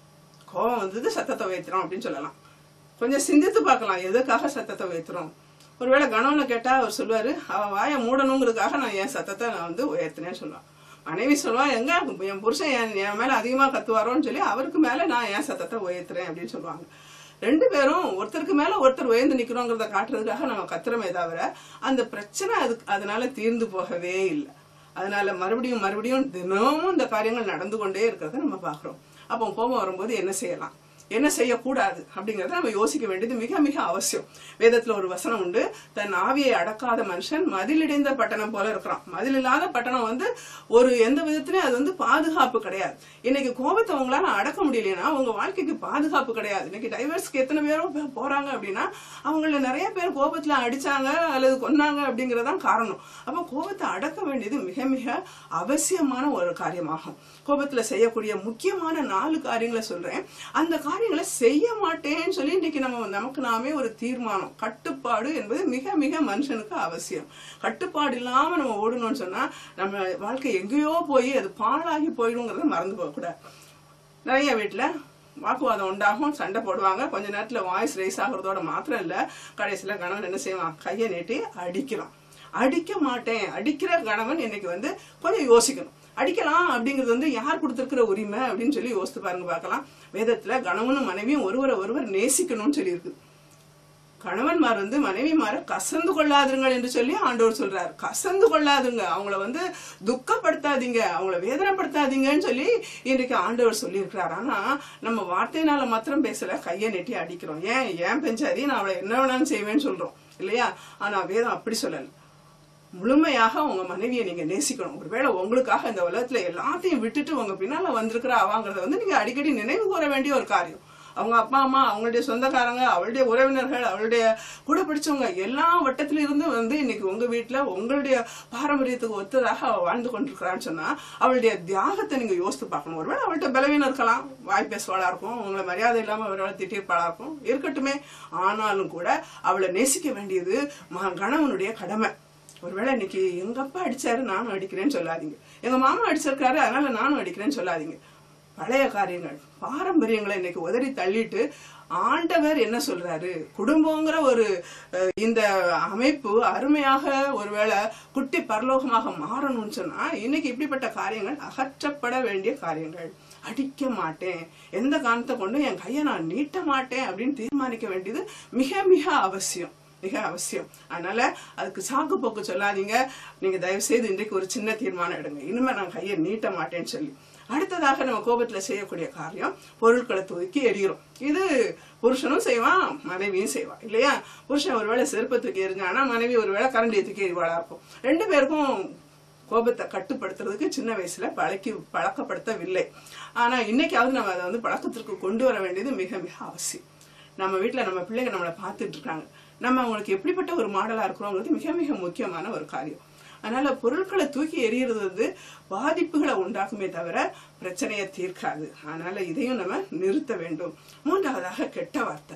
கோபம் வந்தது சத்தத்தை உயர்த்துறோம் அப்படின்னு சொல்லலாம் கொஞ்சம் சிந்தித்து பார்க்கலாம் எதுக்காக சத்தத்தை உயர்த்துறோம் ஒருவேளை கணவனை கேட்டா அவர் சொல்லுவாரு அவ வாயை மூடணுங்கிறதுக்காக நான் என் சத்தத்தை நான் வந்து உயர்த்தினேன்னு சொல்லுவான் மனைவி சொல்லுவா எங்க என் புருஷன் என் என் மேல அதிகமா கத்துவாரோன்னு சொல்லி அவருக்கு மேல நான் என் சத்தத்தை உயர்த்துறேன் அப்படின்னு சொல்லுவாங்க ரெண்டு பேரும் ஒருத்தருக்கு மேல ஒருத்தர் உயர்ந்து நிக்கிறோங்கிறத காட்டுறதுக்காக நம்ம கத்துறோமே தவிர அந்த பிரச்சனை அதுக்கு அதனால தீர்ந்து போகவே இல்லை அதனால மறுபடியும் மறுபடியும் தினமும் இந்த காரியங்கள் நடந்து கொண்டே இருக்கிறத நம்ம பாக்குறோம் அப்போ கோபம் வரும்போது என்ன செய்யலாம் என்ன செய்யக்கூடாது அப்படிங்கறத நம்ம யோசிக்க வேண்டியது மிக மிக அவசியம் வேதத்துல ஒரு வசனம் உண்டு தன் ஆவியை அடக்காத மனுஷன் மதிலிடைந்த பட்டணம் போல இருக்கிறான் மதில் இல்லாத பட்டணம் வந்து ஒரு எந்த விதத்திலயும் அது வந்து பாதுகாப்பு கிடையாது இன்னைக்கு கோபத்தை உங்களால அடக்க முடியலன்னா உங்க வாழ்க்கைக்கு பாதுகாப்பு கிடையாது இன்னைக்கு டைவர்ஸ்க்கு எத்தனை பேரும் போ- போறாங்க அப்படின்னா அவங்கள நிறைய பேர் கோபத்துல அடிச்சாங்க அல்லது கொன்னாங்க அப்படிங்கறதுதான் காரணம் அப்ப கோபத்தை அடக்க வேண்டியது மிக மிக அவசியமான ஒரு காரியமாகும் கோபத்துல செய்யக்கூடிய முக்கியமான நாலு காரியங்களை சொல்றேன் அந்த காரியங்களை செய்ய மாட்டேன்னு சொல்லி இன்னைக்கு நம்ம நமக்கு நாமே ஒரு தீர்மானம் கட்டுப்பாடு என்பது மிக மிக மனுஷனுக்கு அவசியம் கட்டுப்பாடு இல்லாம நம்ம ஓடணும்னு சொன்னா நம்ம வாழ்க்கை எங்கேயோ போய் அது பாழாகி போயிடுங்கிறத மறந்து போகக்கூடாது நிறைய வீட்டுல வாக்குவாதம் உண்டாகும் சண்டை போடுவாங்க கொஞ்ச நேரத்துல வாய்ஸ் ரைஸ் ஆகுறதோட மாத்திரம் இல்ல கடைசியில கணவன் என்ன செய்வான் கையை நீட்டி அடிக்கிறான் அடிக்க மாட்டேன் அடிக்கிற கணவன் இன்னைக்கு வந்து கொஞ்சம் யோசிக்கணும் அடிக்கலாம் அப்படிங்கிறது வந்து யார் கொடுத்திருக்கிற உரிமை அப்படின்னு சொல்லி யோசித்து பாருங்க பார்க்கலாம் வேதத்துல கணவனும் மனைவியும் ஒருவரை ஒருவர் நேசிக்கணும்னு சொல்லி இருக்கு கணவன்மார் வந்து மனைவிமார கசந்து கொள்ளாதுங்கள் என்று சொல்லி ஆண்டவர் சொல்றாரு கசந்து கொள்ளாதுங்க அவங்கள வந்து துக்கப்படுத்தாதீங்க அவங்கள வேதனைப்படுத்தாதீங்கன்னு சொல்லி இன்றைக்கு ஆண்டவர் சொல்லி இருக்கிறார் ஆனா நம்ம வார்த்தையினால மாத்திரம் பேசல கையை நெட்டி அடிக்கிறோம் ஏன் ஏன் பெஞ்சாதி நான் அவளை என்ன வேணாலும் செய்வேன்னு சொல்றோம் இல்லையா ஆனா வேதம் அப்படி சொல்லல முழுமையாக உங்க மனைவியை நீங்க நேசிக்கணும் ஒருவேளை உங்களுக்காக இந்த உலகத்துல எல்லாத்தையும் விட்டுட்டு உங்க பின்னால வந்திருக்கிற அவாங்கிறத வந்து நீங்க அடிக்கடி நினைவு கூற வேண்டிய ஒரு காரியம் அவங்க அப்பா அம்மா அவங்களுடைய சொந்தக்காரங்க அவளுடைய உறவினர்கள் அவளுடைய கூட படிச்சவங்க எல்லா வட்டத்தில இருந்து வந்து இன்னைக்கு உங்க வீட்டுல உங்களுடைய பாரம்பரியத்துக்கு ஒத்ததாக அவ வாழ்ந்து கொண்டிருக்கிறான்னு சொன்னா அவளுடைய தியாகத்தை நீங்க யோசித்து பார்க்கணும் ஒருவேளை அவள்கிட்ட பலவீனம் இருக்கலாம் வாய் பேசுவாளா இருக்கும் உங்களை மரியாதை இல்லாம ஒருவேளை திட்டிருப்பாளா இருக்கும் இருக்கட்டுமே ஆனாலும் கூட அவளை நேசிக்க வேண்டியது ம- கணவனுடைய கடமை ஒருவேளை இன்னைக்கு எங்க அப்பா அடிச்சாரு நானும் அடிக்கிறேன்னு சொல்லாதீங்க எங்க மாமா அடிச்சிருக்காரு அதனால நானும் அடிக்கிறேன்னு சொல்லாதீங்க பழைய காரியங்கள் பாரம்பரியங்களை இன்னைக்கு உதறி தள்ளிட்டு ஆண்டவர் என்ன சொல்றாரு குடும்பங்கிற ஒரு அஹ், இந்த அமைப்பு அருமையாக ஒருவேளை குட்டி பரலோகமாக மாறணும்னு சொன்னா இன்னைக்கு இப்படிப்பட்ட காரியங்கள் அகற்றப்பட வேண்டிய காரியங்கள் அடிக்க மாட்டேன் எந்த காரணத்தை கொண்டு என் கையை நான் நீட்ட மாட்டேன் அப்படின்னு தீர்மானிக்க வேண்டியது மிக மிக அவசியம் மிக அவசியம் அதனால அதுக்கு சாக்கு போக்கு சொல்லாதீங்க நீங்க தயவு செய்து இன்றைக்கு ஒரு சின்ன தீர்மானம் எடுங்க இனிமே நான் கையை நீட்ட மாட்டேன்னு சொல்லி அடுத்ததாக நம்ம கோபத்துல செய்யக்கூடிய காரியம் பொருட்களை தூக்கி எறிகிறோம் இது புருஷனும் செய்வான் மனைவியும் செய்வான் இல்லையா புருஷன் ஒருவேளை செருப்பை தூக்கி எறிஞ்சானா மனைவி ஒருவேளை கரண்டியை தூக்கி எறிவாளா இருக்கும் ரெண்டு பேருக்கும் கோபத்தை கட்டுப்படுத்துறதுக்கு சின்ன வயசுல பழக்கி பழக்கப்படுத்தவில்லை ஆனா இன்னைக்காவது நம்ம அதை வந்து பழக்கத்திற்கு கொண்டு வர வேண்டியது மிக மிக அவசியம் நம்ம வீட்ல நம்ம பிள்ளைங்க நம்மளை பார்த்துட்டு இருக்காங்க நம்ம அவங்களுக்கு எப்படிப்பட்ட ஒரு மாடலா இருக்கிறோங்கிறது மிக மிக முக்கியமான ஒரு காரியம் அதனால பொருட்களை தூக்கி எறிகிறது வந்து பாதிப்புகளை உண்டாக்குமே தவிர பிரச்சனையை தீர்க்காது அதனால இதையும் நம்ம நிறுத்த வேண்டும் மூன்றாவதாக கெட்ட வார்த்தை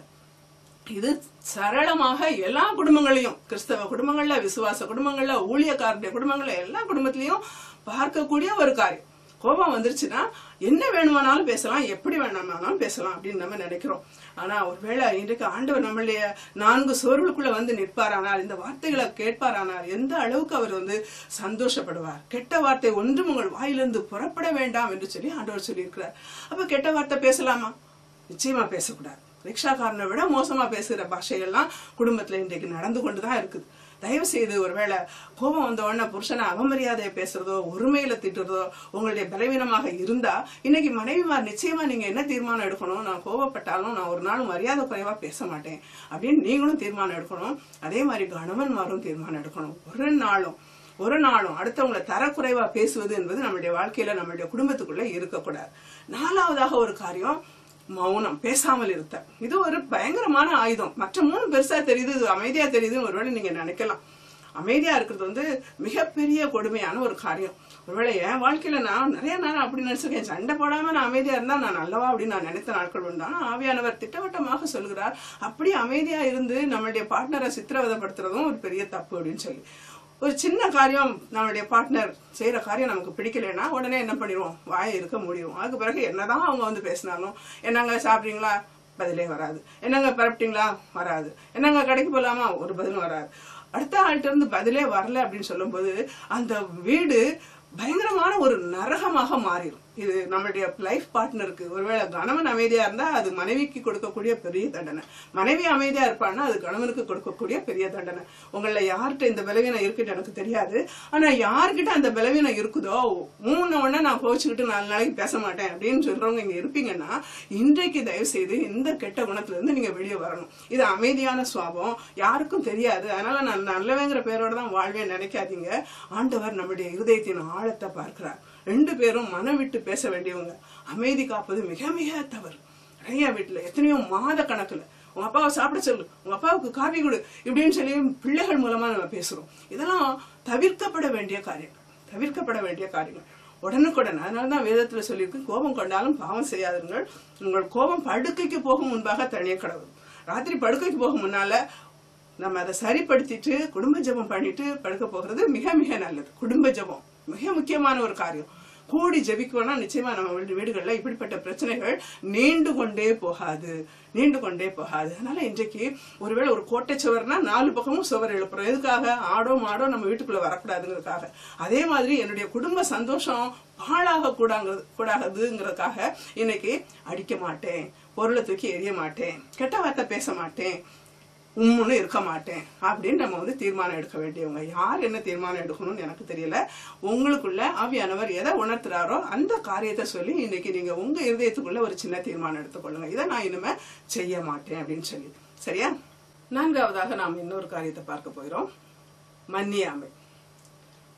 இது சரளமாக எல்லா குடும்பங்களையும் கிறிஸ்தவ குடும்பங்கள்ல விசுவாச குடும்பங்கள்ல ஊழியக்காரருடைய குடும்பங்கள்ல எல்லா குடும்பத்திலையும் பார்க்கக்கூடிய ஒரு காரியம் கோபம் வந்துருச்சுன்னா என்ன வேணுமானாலும் பேசலாம் எப்படி வேணாமானாலும் பேசலாம் அப்படின்னு நம்ம நினைக்கிறோம் ஆனா ஒருவேளை இன்றைக்கு ஆண்டவர் நம்மளுடைய நான்கு சுவர்களுக்குள்ள வந்து நிற்பாரானால் இந்த வார்த்தைகளை கேட்பாரானால் எந்த அளவுக்கு அவர் வந்து சந்தோஷப்படுவார் கெட்ட வார்த்தை ஒன்றும் உங்கள் வாயிலிருந்து புறப்பட வேண்டாம் என்று சொல்லி ஆண்டவர் சொல்லியிருக்கிறார் அப்ப கெட்ட வார்த்தை பேசலாமா நிச்சயமா பேசக்கூடாது ரிக்ஷாக்காரனை விட மோசமா பேசுகிற பாஷைகள்லாம் குடும்பத்துல இன்றைக்கு நடந்து கொண்டுதான் இருக்குது தயவு செய்து ஒருவேளை கோபம் வந்த உடனே புருஷனை அவமரியாதையை பேசுறதோ ஒருமையில திட்டுறதோ உங்களுடைய பலவீனமாக இருந்தா இன்னைக்கு மனைவிமார் நிச்சயமா நீங்க என்ன தீர்மானம் எடுக்கணும் நான் கோபப்பட்டாலும் நான் ஒரு நாள் மரியாதை குறைவா பேச மாட்டேன் அப்படின்னு நீங்களும் தீர்மானம் எடுக்கணும் அதே மாதிரி கணவன்மாரும் தீர்மானம் எடுக்கணும் ஒரு நாளும் ஒரு நாளும் அடுத்தவங்களை தரக்குறைவா பேசுவது என்பது நம்மளுடைய வாழ்க்கையில நம்மளுடைய குடும்பத்துக்குள்ள இருக்கக்கூடாது நாலாவதாக ஒரு காரியம் மௌனம் பேசாமல் இருத்த இது ஒரு பயங்கரமான ஆயுதம் மற்ற மூணு பெருசா தெரியுது இது அமைதியா தெரியுதுன்னு ஒருவேளை நீங்க நினைக்கலாம் அமைதியா இருக்கிறது வந்து மிகப்பெரிய கொடுமையான ஒரு காரியம் ஒருவேளை என் வாழ்க்கையில நான் நிறைய நேரம் அப்படி நினைச்சிருக்கேன் சண்டை போடாம நான் அமைதியா இருந்தா நான் நல்லவா அப்படின்னு நான் நினைத்த நாட்கள் உண்டு ஆனா ஆவியானவர் திட்டவட்டமாக சொல்கிறார் அப்படி அமைதியா இருந்து நம்மளுடைய பார்ட்னரை சித்திரவதைப்படுத்துறதும் ஒரு பெரிய தப்பு அப்படின்னு சொல்லி ஒரு சின்ன காரியம் நம்மளுடைய பார்ட்னர் செய்யற காரியம் நமக்கு பிடிக்கலைன்னா உடனே என்ன பண்ணிடுவோம் வாயை இருக்க முடியும் அதுக்கு பிறகு என்னதான் அவங்க வந்து பேசினாலும் என்னங்க சாப்பிட்றீங்களா பதிலே வராது என்னங்க பரப்பிட்டீங்களா வராது என்னங்க கடைக்கு போலாமா ஒரு பதிலும் வராது அடுத்த ஆள்கிட்ட இருந்து பதிலே வரல அப்படின்னு சொல்லும்போது அந்த வீடு பயங்கரமான ஒரு நரகமாக மாறிடும் இது நம்மளுடைய லைஃப் பார்ட்னருக்கு ஒருவேளை கணவன் அமைதியா இருந்தா அது மனைவிக்கு கொடுக்கக்கூடிய பெரிய தண்டனை மனைவி அமைதியா இருப்பான்னா அது கணவனுக்கு கொடுக்கக்கூடிய பெரிய தண்டனை உங்கள யார்கிட்ட இந்த பலவீனம் இருக்குன்னு எனக்கு தெரியாது ஆனா யார்கிட்ட அந்த பலவீனம் இருக்குதோ மூணு உடனே நான் கோச்சுக்கிட்டு நாலு நாளைக்கு பேச மாட்டேன் அப்படின்னு சொல்றவங்க இங்க இருப்பீங்கன்னா இன்றைக்கு தயவு செய்து இந்த கெட்ட குணத்துல இருந்து நீங்க வெளியே வரணும் இது அமைதியான சுவாபம் யாருக்கும் தெரியாது அதனால நான் நல்லவேங்கிற பேரோட தான் வாழ்வேன் நினைக்காதீங்க ஆண்டவர் நம்முடைய இருதயத்தின் ஆழத்தை பார்க்கிறார் ரெண்டு பேரும் மனம் விட்டு பேச வேண்டியவங்க அமைதி காப்பது மிக மிக தவறு நிறைய வீட்டுல எத்தனையோ மாத கணக்குல உங்க அப்பாவை சாப்பிட சொல்லு உங்க அப்பாவுக்கு காப்பி கொடு இப்படின்னு சொல்லி பிள்ளைகள் மூலமா நம்ம பேசுறோம் இதெல்லாம் தவிர்க்கப்பட வேண்டிய காரியங்கள் தவிர்க்கப்பட வேண்டிய காரியங்கள் உடனுக்குடன் அதனாலதான் வேதத்துல சொல்லியிருக்கு கோபம் கொண்டாலும் பாவம் செய்யாதீர்கள் உங்கள் கோபம் படுக்கைக்கு போகும் முன்பாக தனிய கடவுள் ராத்திரி படுக்கைக்கு போகும் முன்னால நம்ம அதை சரிப்படுத்திட்டு குடும்ப ஜெபம் பண்ணிட்டு படுக்க போகிறது மிக மிக நல்லது குடும்ப ஜெபம் மிக முக்கியமான ஒரு காரியம் கூடி ஜெபிக்கணும்னா நிச்சயமா நம்ம வீடு- வீடுகள்ல இப்படிப்பட்ட பிரச்சனைகள் நீண்டு கொண்டே போகாது நீண்டு கொண்டே போகாது அதனால இன்றைக்கு ஒருவேளை ஒரு கோட்டை சுவர்னா நாலு பக்கமும் சுவர் எழுப்புறோம் எதுக்காக ஆடோ மாடோ நம்ம வீட்டுக்குள்ள வரக்கூடாதுங்கிறதுக்காக அதே மாதிரி என்னுடைய குடும்ப சந்தோஷம் பாழாக கூடாங்கிறது கூடாதுங்கிறதுக்காக இன்னைக்கு அடிக்க மாட்டேன் பொருளை தூக்கி எறிய மாட்டேன் கெட்ட வார்த்தை பேச மாட்டேன் உம்முன்னு இருக்க மாட்டேன் அப்படின்னு நம்ம வந்து தீர்மானம் எடுக்க வேண்டியவங்க யார் என்ன தீர்மானம் எடுக்கணும்னு எனக்கு தெரியல உங்களுக்குள்ள ஆவியானவர் எதை உணர்த்துறாரோ அந்த காரியத்தை சொல்லி இன்னைக்கு நீங்க உங்க இருதயத்துக்குள்ள ஒரு சின்ன தீர்மானம் எடுத்துக்கொள்ளுங்க இதை நான் இனிமே செய்ய மாட்டேன் அப்படின்னு சொல்லி சரியா நான்காவதாக நாம் இன்னொரு காரியத்தை பார்க்க போகிறோம் மன்னியாமை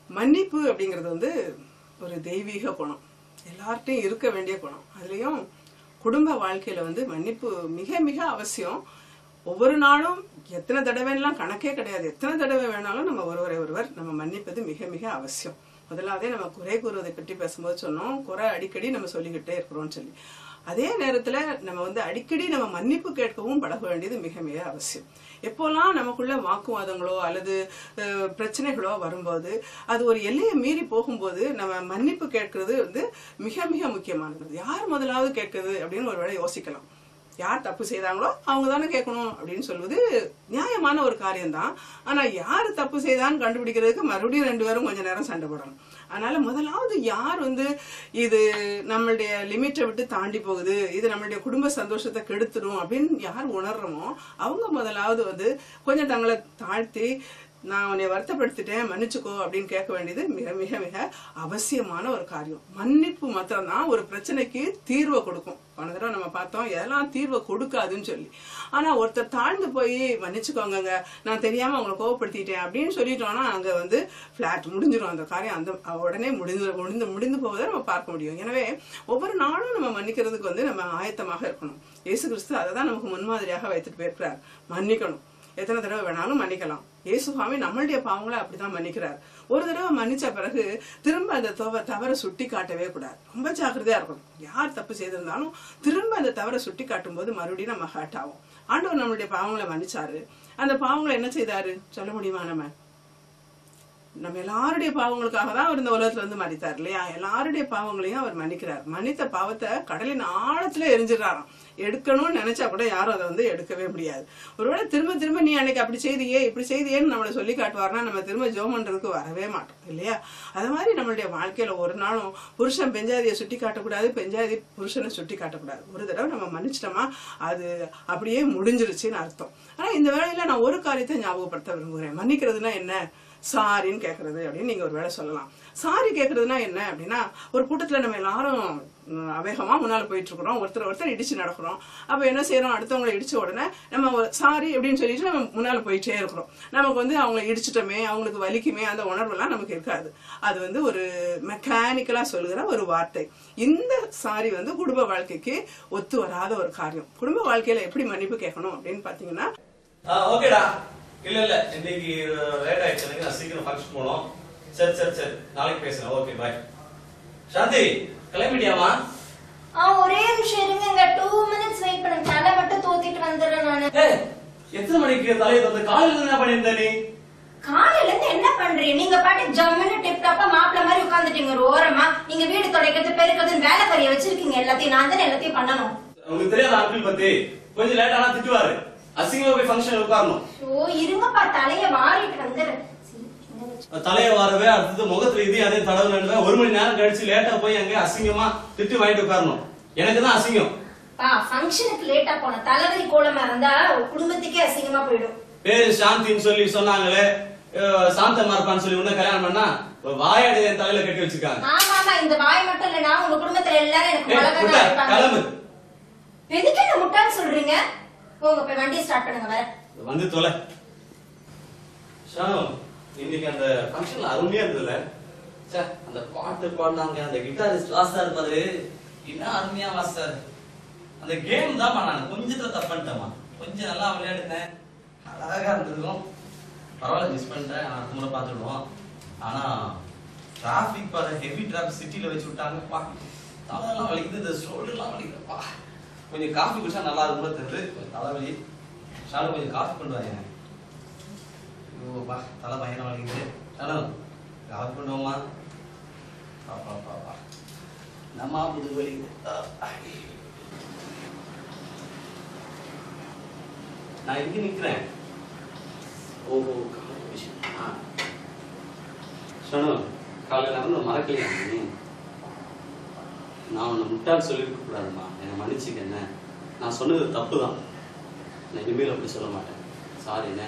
மன்னிப்பு அப்படிங்கிறது வந்து ஒரு தெய்வீக குணம் எல்லார்ட்டையும் இருக்க வேண்டிய குணம் அதுலயும் குடும்ப வாழ்க்கையில வந்து மன்னிப்பு மிக மிக அவசியம் ஒவ்வொரு நாளும் எத்தனை தடவைலாம் கணக்கே கிடையாது எத்தனை தடவை வேணாலும் நம்ம ஒருவரை ஒருவர் நம்ம மன்னிப்பது மிக மிக அவசியம் முதலாவதே நம்ம குறை கூறுவதை பற்றி பேசும்போது சொன்னோம் குறை அடிக்கடி நம்ம சொல்லிக்கிட்டே இருக்கிறோம்னு சொல்லி அதே நேரத்துல நம்ம வந்து அடிக்கடி நம்ம மன்னிப்பு கேட்கவும் பழக வேண்டியது மிக மிக அவசியம் எப்போல்லாம் நமக்குள்ள வாக்குவாதங்களோ அல்லது அஹ், பிரச்சனைகளோ வரும்போது அது ஒரு எல்லையை மீறி போகும்போது நம்ம மன்னிப்பு கேட்கறது வந்து மிக மிக முக்கியமானது யார் முதலாவது கேட்கறது அப்படின்னு ஒரு வேளை யோசிக்கலாம் யார் தப்பு செய்தாங்களோ அவங்க தானே கேட்கணும் அப்படின்னு சொல்வது நியாயமான ஒரு காரியம்தான் ஆனா யார் தப்பு செய்தான்னு கண்டுபிடிக்கிறதுக்கு மறுபடியும் ரெண்டு பேரும் கொஞ்ச நேரம் சண்டை போடணும் அதனால முதலாவது யார் வந்து இது நம்மளுடைய லிமிட்டை விட்டு தாண்டி போகுது இது நம்மளுடைய குடும்ப சந்தோஷத்தை கெடுத்துடும் அப்படின்னு யார் உணர்றோமோ அவங்க முதலாவது வந்து கொஞ்சம் தங்களை தாழ்த்தி நான் உன்னை வருத்தப்படுத்திட்டேன் மன்னிச்சுக்கோ அப்படின்னு கேட்க வேண்டியது மிக மிக மிக அவசியமான ஒரு காரியம் மன்னிப்பு மாத்திரம்தான் ஒரு பிரச்சனைக்கு தீர்வை கொடுக்கும் போன தடவை நம்ம பார்த்தோம் எதெல்லாம் தீர்வை கொடுக்காதுன்னு சொல்லி ஆனா ஒருத்தர் தாழ்ந்து போய் மன்னிச்சுக்கோங்கங்க நான் தெரியாம அவங்களை கோவப்படுத்திட்டேன் அப்படின்னு சொல்லிட்டோம்னா அங்க வந்து பிளாட் முடிஞ்சிடும் அந்த காரியம் அந்த உடனே முடிந்து முடிந்து முடிந்து போவதை நம்ம பார்க்க முடியும் எனவே ஒவ்வொரு நாளும் நம்ம மன்னிக்கிறதுக்கு வந்து நம்ம ஆயத்தமாக இருக்கணும் இயேசு கிறிஸ்து அதை தான் நமக்கு முன்மாதிரியாக வைத்துட்டு போயிருக்கிறார் மன்னிக்கணும் எத்தனை தடவை வேணாலும் மன்னிக்கலாம் இயேசு சுவாமி நம்மளுடைய பாவங்களை அப்படிதான் மன்னிக்கிறார் ஒரு தடவை மன்னிச்ச பிறகு திரும்ப அந்த தவ தவறை சுட்டி காட்டவே கூடாது ரொம்ப ஜாக்கிரதையா இருக்கணும் யார் தப்பு செய்திருந்தாலும் திரும்ப அந்த தவறை சுட்டி காட்டும் போது மறுபடியும் நம்ம ஹர்ட் ஆகும் ஆண்டவர் நம்மளுடைய பாவங்களை மன்னிச்சாரு அந்த பாவங்களை என்ன செய்தாரு சொல்ல முடியுமா நம்ம நம்ம எல்லாருடைய பாவங்களுக்காக தான் அவர் இந்த உலகத்துல வந்து மன்னித்தார் இல்லையா எல்லாருடைய பாவங்களையும் அவர் மன்னிக்கிறார் மன்னித்த பாவத்தை கடலின் ஆழத்துல எரிஞ்சிடறாராம் எடுக்கணும்னு நினைச்சா கூட யாரும் அதை வந்து எடுக்கவே முடியாது ஒருவேளை திரும்ப திரும்ப நீ அன்னைக்கு அப்படி செய்தியே இப்படி செய்தியேன்னு நம்மளை சொல்லி காட்டுவார்னா நம்ம திரும்ப ஜோம் பண்றதுக்கு வரவே மாட்டோம் இல்லையா அது மாதிரி நம்மளுடைய வாழ்க்கையில ஒரு நாளும் புருஷன் பெஞ்சாதியை சுட்டி காட்டக்கூடாது பெஞ்சாதி புருஷனை சுட்டி காட்டக்கூடாது ஒரு தடவை நம்ம மன்னிச்சிட்டோமா அது அப்படியே முடிஞ்சிருச்சுன்னு அர்த்தம் ஆனா இந்த வேளையில நான் ஒரு காரியத்தை ஞாபகப்படுத்த விரும்புகிறேன் மன்னிக்கிறதுனா என்ன சாரின்னு கேக்குறது அப்படின்னு நீங்க ஒரு வேளை சொல்லலாம் சாரி கேக்குறதுனா என்ன அப்படின்னா ஒரு கூட்டத்துல நம்ம எல்லாரும் உம், அவேகமா முன்னால போயிட்டு இருக்கிறோம் ஒருத்தர் ஒருத்தர் இடிச்சு நடக்கிறோம் அப்ப என்ன செய்யறோம் அடுத்தவங்களை இடிச்ச உடனே நம்ம சாரி அப்படின்னு சொல்லிட்டு நம்ம முன்னால போயிட்டே இருக்கிறோம் நமக்கு வந்து அவங்களை இடிச்சிட்டோமே அவங்களுக்கு வலிக்குமே அந்த உணர்வெல்லாம் நமக்கு இருக்காது அது வந்து ஒரு மெக்கானிக்கலா சொல்லுகிற ஒரு வார்த்தை இந்த சாரி வந்து குடும்ப வாழ்க்கைக்கு ஒத்து வராத ஒரு காரியம் குடும்ப வாழ்க்கையில எப்படி மன்னிப்பு கேட்கணும் அப்படின்னு பாத்தீங்கன்னா ஆ, ஓகேடா இல்ல இல்ல இன்னைக்கு லேட் ஆயிடுச்சு எனக்கு நான் சீக்கிரம் ஃபங்க்ஷன் போகணும் சரி சரி சரி நாளைக்கு பேசுறேன் ஓகே பாய் சாந்தி கிளம்பிட்டியாமா ஆ ஒரே நிமிஷம் இருங்க டூ மினிட்ஸ் வெயிட் பண்ணுங்க தலை மட்டும் தூத்திட்டு வந்துடுறேன் நானு ஏய் எத்தனை மணிக்கு தலையை தந்து காலையில என்ன பண்ணியிருந்த நீ காலையில இருந்து என்ன பண்றீங்க நீங்க பாட்டு ஜம்முன்னு டிப் டாப்பா மாப்பிள்ள மாதிரி உட்காந்துட்டீங்க ஒரு ஓரமா நீங்க வீடு துடைக்கிறது பெருக்கிறது வேலை கறிய வச்சிருக்கீங்க எல்லாத்தையும் நான் தானே எல்லாத்தையும் பண்ணணும் உங்களுக்கு தெரியாத அங்கிள் பத்தி கொஞ்சம் லேட் ஆனா திட்டுவாரு அசிங்கமா போய் ஃபங்க்ஷன் உட்காரணும் ஓ இருங்கப்பா தலைய வாரிட்டு வந்துடுறேன் சரி, இங்க வச்சு. தலையை வாரவே அடுத்தது முகத்துல இது அதே தடவை ஒரு மணி நேரம் கழிச்சு லேட்டா போய் அங்க அசிங்கமா திட்டு வாங்கிட்டு உட்காரணும் எனக்கு தான் அசிங்கம் பா ஃபங்க்ஷனுக்கு லேட்டா போன தலைவலி கோலமா இருந்தா குடும்பத்துக்கே அசிங்கமா போயிடும் பேரு சாந்தின்னு சொல்லி சொன்னாங்களே அஹ் சாந்தமா இருப்பான்னு சொல்லி உன்ன கல்யாணம் பண்ணா வாயாடி என் தலையில கட்டி வச்சிருக்காங்க ஆமா ஆமா இந்த வாய் மட்டும் இல்ல நான் உங்க குடும்பத்துல எல்லாரும் எனக்கு ஏய், மிளகா முட்டை, இருப்பாங்க கிளம்பு எதுக்கு என்ன முட்டான்னு சொல்றீங்க போங்க போய் வண்டியை ஸ்டார்ட் பண்ணுங்க வர வந்து தொலை ஷானு இன்னைக்கு அந்த ஃபங்க்ஷன்ல அருமையா இருந்ததுல ச்சே, அந்த பாட்டு பாடினாங்க அந்த கிட்டாரிஸ்ட் வாசா இருப்பாரு என்ன அருமையா வாசாரு அந்த கேம் தான் நான் கொஞ்சத்துல தப்பு பண்ணிட்டேமா கொஞ்சம் நல்லா விளையாடுனேன் அழகா இருந்ததும் பரவாயில்ல மிஸ் பண்ணிட்டேன் நான் அடுத்த முறை பார்த்துடுவோம் ஆனா டிராபிக் பாரு ஹெவி டிராபிக் சிட்டில வச்சு விட்டாங்கப்பா தலையெல்லாம் வலிக்குது இந்த ஷோல்டர்லாம் வலிக்குதுப்பா கொஞ்சம் காஃபி குடிச்சா நல்லா இருக்கும் தெரியுது கொஞ்சம் தலைவலி ஷாலு கொஞ்சம் காஃபி கொண்டு வாங்க ஐயோப்பா தலை பயங்கரம் வலிக்குது ஷாலு காஃபி கொண்டு வாமா பா பா பா பா நம்ம புது வலிக்குது அஹ். நான் இங்க நிக்கிறேன் ஓஹோ காலை விஷயம் ஆ ஷானு காலையில் நடந்து மறக்கலையா நீ நான் உன்னை முட்டாள் சொல்லியிருக்க கூடாதுமா என்னை மன்னிச்சுக்க என்ன நான் சொன்னது தப்பு தான் நான் இனிமேல் அப்படி சொல்ல மாட்டேன் சாரி என்ன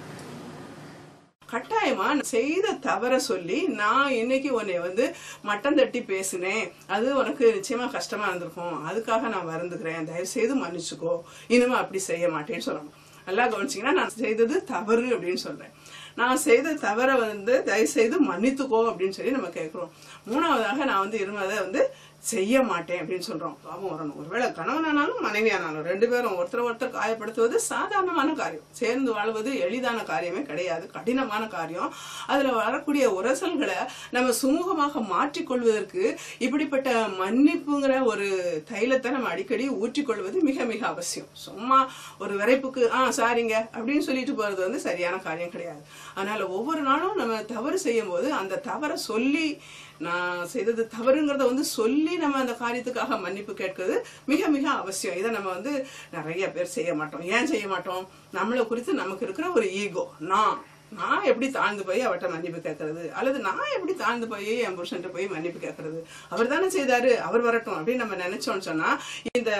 கட்டாயமா நான் செய்த தவற சொல்லி நான் இன்னைக்கு உன்னை வந்து மட்டம் தட்டி பேசினேன் அது உனக்கு நிச்சயமா கஷ்டமா இருந்திருக்கும் அதுக்காக நான் வருந்துக்கிறேன் தயவு செய்து மன்னிச்சுக்கோ இனிமே அப்படி செய்ய மாட்டேன்னு சொல்லணும் நல்லா கவனிச்சீங்கன்னா நான் செய்தது தவறு அப்படின்னு சொல்றேன் நான் செய்த தவற வந்து தயவு செய்து மன்னித்துக்கோ அப்படின்னு சொல்லி நம்ம கேட்கிறோம் மூணாவதாக நான் வந்து இருமதை வந்து செய்ய மாட்டேன் அப்படின்னு சொல்றோம் பாவம் வரணும் ஒருவேளை கணவனானாலும் மனைவியானாலும் ரெண்டு பேரும் ஒருத்தர் ஒருத்தர் காயப்படுத்துவது சாதாரணமான காரியம் சேர்ந்து வாழ்வது எளிதான காரியமே கிடையாது கடினமான காரியம் அதுல வரக்கூடிய உரசல்களை நம்ம சுமூகமாக மாற்றிக்கொள்வதற்கு இப்படிப்பட்ட மன்னிப்புங்கிற ஒரு தைலத்தை நம்ம அடிக்கடி ஊற்றிக்கொள்வது மிக மிக அவசியம் சும்மா ஒரு விரைப்புக்கு ஆ சாரிங்க அப்படின்னு சொல்லிட்டு போறது வந்து சரியான காரியம் கிடையாது அதனால ஒவ்வொரு நாளும் நம்ம தவறு செய்யும் போது அந்த தவறை சொல்லி நான் செய்தது தவறுங்கிறத வந்து சொல்லி நம்ம அந்த காரியத்துக்காக மன்னிப்பு கேட்கிறது மிக மிக அவசியம் இதை நம்ம வந்து நிறைய பேர் செய்ய மாட்டோம் ஏன் செய்ய மாட்டோம் நம்மளை குறித்து நமக்கு இருக்கிற ஒரு ஈகோ நான் நான் எப்படி தாழ்ந்து போய் அவர்கிட்ட மன்னிப்பு கேட்கறது அல்லது நான் எப்படி தாழ்ந்து போய் என் புருஷன்ட்ட போய் மன்னிப்பு கேட்கறது அவர் தானே செய்தாரு அவர் வரட்டும் அப்படின்னு நம்ம நினைச்சோம்னு சொன்னா இந்த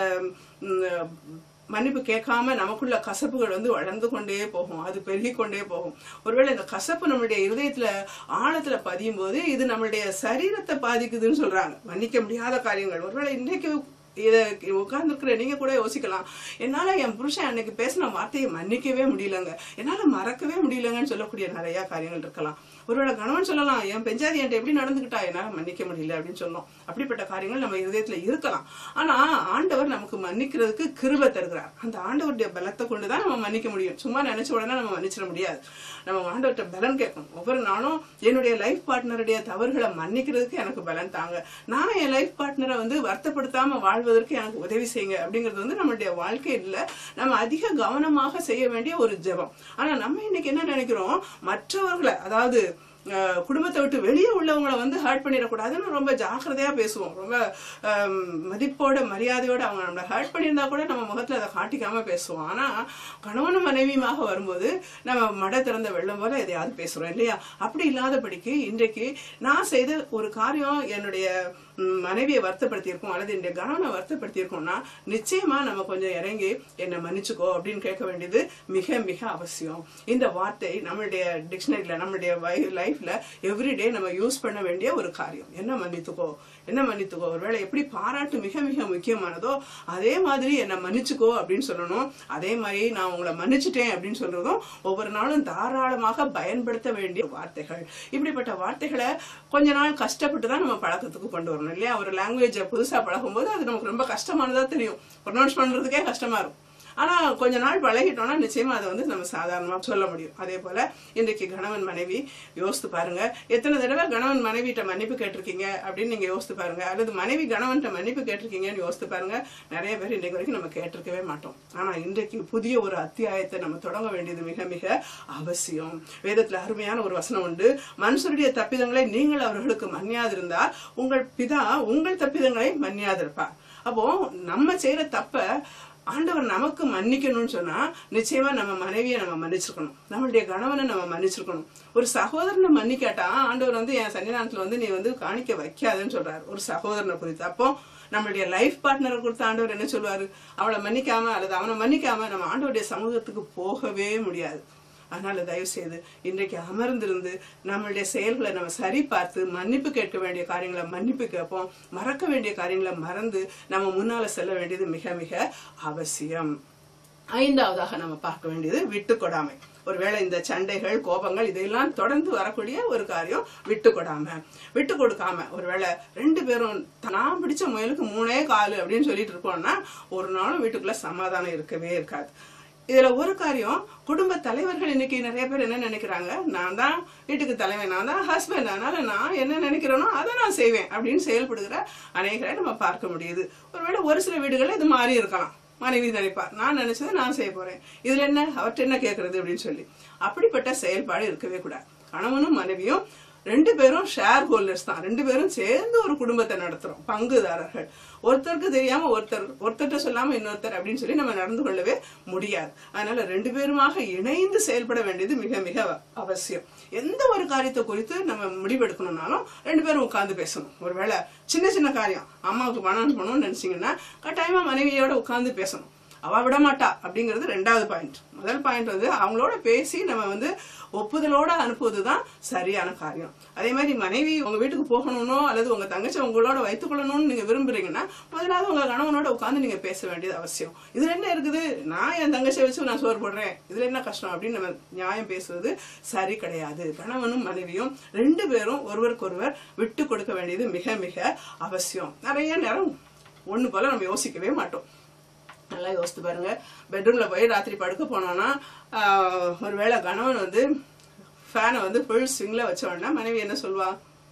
ம், மன்னிப்பு கேட்காம நமக்குள்ள கசப்புகள் வந்து வளர்ந்து கொண்டே போகும் அது பெருகி கொண்டே போகும் ஒருவேளை இந்த கசப்பு நம்மளுடைய இருதயத்துல ஆழத்துல பதியும் போது இது நம்மளுடைய சரீரத்தை பாதிக்குதுன்னு சொல்றாங்க மன்னிக்க முடியாத காரியங்கள் ஒருவேளை இன்னைக்கு இத உட்கார்ந்துருக்கிற நீங்க கூட யோசிக்கலாம் என்னால என் புருஷன் அன்னைக்கு பேசின வார்த்தையை மன்னிக்கவே முடியலங்க என்னால மறக்கவே முடியலங்கன்னு சொல்லக்கூடிய நிறைய காரியங்கள் இருக்கலாம் ஒருவேளை கணவன் சொல்லலாம் என் பெஞ்சாதி என்கிட்ட எப்படி நடந்துக்கிட்டா என்னால மன்னிக்க முடியல அப்படின்னு சொல்லணும் அப்படிப்பட்ட காரியங்கள் நம்ம இருதயத்துல இருக்கலாம் ஆனா ஆண்டவர் நமக்கு மன்னிக்கிறதுக்கு கிருபை தருகிறார் அந்த ஆண்டவருடைய பலத்தை கொண்டுதான் நம்ம மன்னிக்க முடியும் சும்மா நினைச்ச உடனே நம்ம மன்னிச்சிட முடியாது நம்ம ஆண்டவர்கிட்ட பலன் கேட்கணும் ஒவ்வொரு நாளும் என்னுடைய லைஃப் பார்ட்னருடைய தவறுகளை மன்னிக்கிறதுக்கு எனக்கு பலன் தாங்க நான் என் லைஃப் பார்ட்னரை வந்து வருத்தப்படுத்தாம வாழ்வதற்கு எனக்கு உதவி செய்யுங்க அப்படிங்கிறது வந்து நம்மளுடைய வாழ்க்கையில நம்ம அதிக கவனமாக செய்ய வேண்டிய ஒரு ஜெபம் ஆனா நம்ம இன்னைக்கு என்ன நினைக்கிறோம் மற்றவர்களை அதாவது அஹ், குடும்பத்தை விட்டு வெளியே உள்ளவங்களை வந்து ஹர்ட் பண்ணிடக்கூடாதுன்னு ரொம்ப ஜாக்கிரதையா பேசுவோம் ரொம்ப அஹ், மதிப்போட மரியாதையோட அவங்க நம்மளை ஹர்ட் பண்ணியிருந்தா கூட நம்ம முகத்துல அதை காட்டிக்காம பேசுவோம் ஆனா கணவனும் மனைவியுமாக வரும்போது நம்ம மட திறந்த வெள்ளம் போல எதையாவது பேசுறோம் இல்லையா அப்படி இல்லாதபடிக்கு இன்றைக்கு நான் செய்த ஒரு காரியம் என்னுடைய ம், மனைவியை வருத்தப்படுத்தியிருக்கோம் அல்லது என்னுடைய கணவனை வருத்தப்படுத்தியிருக்கோம்னா நிச்சயமா நம்ம கொஞ்சம் இறங்கி என்னை மன்னிச்சுக்கோ அப்படின்னு கேட்க வேண்டியது மிக மிக அவசியம் இந்த வார்த்தை நம்மளுடைய டிக்ஷனரியில நம்மளுடைய லைஃப்ல எவ்ரிடே நம்ம யூஸ் பண்ண வேண்டிய ஒரு காரியம் என்ன மன்னித்துக்கோ என்ன மன்னித்துக்கோ ஒருவேளை எப்படி பாராட்டு மிக மிக முக்கியமானதோ அதே மாதிரி என்னை மன்னிச்சுக்கோ அப்படின்னு சொல்லணும் அதே மாதிரி நான் உங்களை மன்னிச்சுட்டேன் அப்படின்னு சொல்றதும் ஒவ்வொரு நாளும் தாராளமாக பயன்படுத்த வேண்டிய வார்த்தைகள் இப்படிப்பட்ட வார்த்தைகளை கொஞ்ச நாள் கஷ்டப்பட்டு தான் நம்ம பழக்கத்துக்கு கொண்டு வரணும் இல்லையா ஒரு லாங்குவேஜை புதுசா பழகும்போது அது நமக்கு ரொம்ப கஷ்டமானதா தெரியும் ப்ரொனவுன்ஸ் பண்றதுக்கே கஷ்டமா இருக்கும் ஆனா கொஞ்ச நாள் பழகிட்டோம்னா நிச்சயமா அதை வந்து நம்ம சாதாரணமா சொல்ல முடியும் அதே போல இன்றைக்கு கணவன் மனைவி யோசித்து பாருங்க எத்தனை தடவை கணவன் மனைவிட்ட மன்னிப்பு கேட்டிருக்கீங்க அப்படின்னு நீங்க யோசித்து பாருங்க அல்லது மனைவி கணவன்கிட்ட மன்னிப்பு கேட்டிருக்கீங்கன்னு யோசித்து பாருங்க நிறைய பேர் இன்றைக்கு வரைக்கும் நம்ம கேட்டிருக்கவே மாட்டோம் ஆனா இன்றைக்கு புதிய ஒரு அத்தியாயத்தை நம்ம தொடங்க வேண்டியது மிக மிக அவசியம் வேதத்துல அருமையான ஒரு வசனம் உண்டு மனுஷருடைய தப்பிதங்களை நீங்கள் அவர்களுக்கு மன்னியாதிருந்தால் உங்கள் பிதா உங்கள் தப்பிதங்களை மன்னியாதிருப்பார் அப்போ நம்ம செய்யற தப்ப ஆண்டவர் நமக்கு மன்னிக்கணும்னு சொன்னா நிச்சயமா நம்ம மனைவியை நம்ம மன்னிச்சிருக்கணும் நம்மளுடைய கணவனை நம்ம மன்னிச்சிருக்கணும் ஒரு சகோதரனை மன்னிக்காட்டா ஆண்டவர் வந்து என் சன்னிதானத்துல வந்து நீ வந்து காணிக்க வைக்காதன்னு சொல்றாரு ஒரு சகோதரனை குறித்து அப்போ நம்மளுடைய லைஃப் பார்ட்னரை குறித்து ஆண்டவர் என்ன சொல்லுவாரு அவளை மன்னிக்காம அல்லது அவனை மன்னிக்காம நம்ம ஆண்டவருடைய சமூகத்துக்கு போகவே முடியாது அதனால தயவு செய்து இன்றைக்கு அமர்ந்திருந்து நம்மளுடைய செயல்களை நம்ம சரி பார்த்து மன்னிப்பு கேட்க வேண்டிய காரியங்களை மன்னிப்பு கேட்போம் மறக்க வேண்டிய காரியங்களை மறந்து நம்ம முன்னால செல்ல வேண்டியது மிக மிக அவசியம் ஐந்தாவதாக நம்ம பார்க்க வேண்டியது விட்டு கொடாமை ஒருவேளை இந்த சண்டைகள் கோபங்கள் இதெல்லாம் தொடர்ந்து வரக்கூடிய ஒரு காரியம் விட்டு கொடாம விட்டு கொடுக்காம ஒருவேளை ரெண்டு பேரும் நான் பிடிச்ச முயலுக்கு மூணே காலு அப்படின்னு சொல்லிட்டு இருக்கோம்னா ஒரு நாளும் வீட்டுக்குள்ள சமாதானம் இருக்கவே இருக்காது இதுல ஒரு காரியம் குடும்ப தலைவர்கள் இன்னைக்கு நிறைய பேர் என்ன நினைக்கிறாங்க நான் தான் வீட்டுக்கு தலைவன் நான் தான் ஹஸ்பண்ட் அதனால நான் என்ன நினைக்கிறேனோ அதை நான் செய்வேன் அப்படின்னு செயல்படுகிற அநேகரை நம்ம பார்க்க முடியுது ஒருவேளை ஒரு சில வீடுகளில் இது மாறி இருக்கலாம் மனைவி நினைப்பார் நான் நினைச்சதை நான் செய்ய போறேன் இதுல என்ன அவர்கிட்ட என்ன கேட்கறது அப்படின்னு சொல்லி அப்படிப்பட்ட செயல்பாடு இருக்கவே கூடாது கணவனும் மனைவியும் ரெண்டு பேரும் ஷேர் ஹோல்டர்ஸ் தான் ரெண்டு பேரும் சேர்ந்து ஒரு குடும்பத்தை நடத்துறோம் பங்குதாரர்கள் ஒருத்தருக்கு தெரியாம ஒருத்தர் ஒருத்தர்கிட்ட சொல்லாம இன்னொருத்தர் அப்படின்னு சொல்லி நம்ம நடந்து கொள்ளவே முடியாது அதனால ரெண்டு பேருமாக இணைந்து செயல்பட வேண்டியது மிக மிக அவ- அவசியம் எந்த ஒரு காரியத்தை குறித்து நம்ம முடிவெடுக்கணும்னாலும் ரெண்டு பேரும் உட்கார்ந்து பேசணும் ஒருவேளை சின்ன சின்ன காரியம் அம்மாவுக்கு பணம் அனுப்பணும்னு நினைச்சீங்கன்னா கட்டாயமா மனைவியோட உட்கார்ந்து பேசணும் அவ விட மாட்டா அப்படிங்கிறது ரெண்டாவது பாயிண்ட் முதல் பாயிண்ட் வந்து அவங்களோட பேசி நம்ம வந்து ஒப்புதலோட அனுப்புவதுதான் சரியான காரியம் அதே மாதிரி மனைவி உங்க வீட்டுக்கு போகணும்னோ அல்லது உங்க தங்கச்சி உங்களோட வைத்துக் கொள்ளணும்னு நீங்க விரும்புறீங்கன்னா முதலாவது உங்க கணவனோட உட்கார்ந்து நீங்க பேச வேண்டியது அவசியம் இதுல என்ன இருக்குது நான் என் தங்கச்சியை வச்சு நான் சோறு போடுறேன் இதுல என்ன கஷ்டம் அப்படின்னு நம்ம நியாயம் பேசுவது சரி கிடையாது கணவனும் மனைவியும் ரெண்டு பேரும் ஒருவருக்கொருவர் விட்டு கொடுக்க வேண்டியது மிக மிக அவசியம் நிறைய நேரம் ஒண்ணு போல நம்ம யோசிக்கவே மாட்டோம் நல்லா யோசித்து பாருங்க பெட்ரூம்ல போய் ராத்திரி படுக்க போனோம்னா ஆஹ், ஒருவேளை கணவன் வந்து ஃபேனை வந்து ஃபுல் ஸ்விங்ல வச்ச உடனே மனைவி என்ன சொல்வா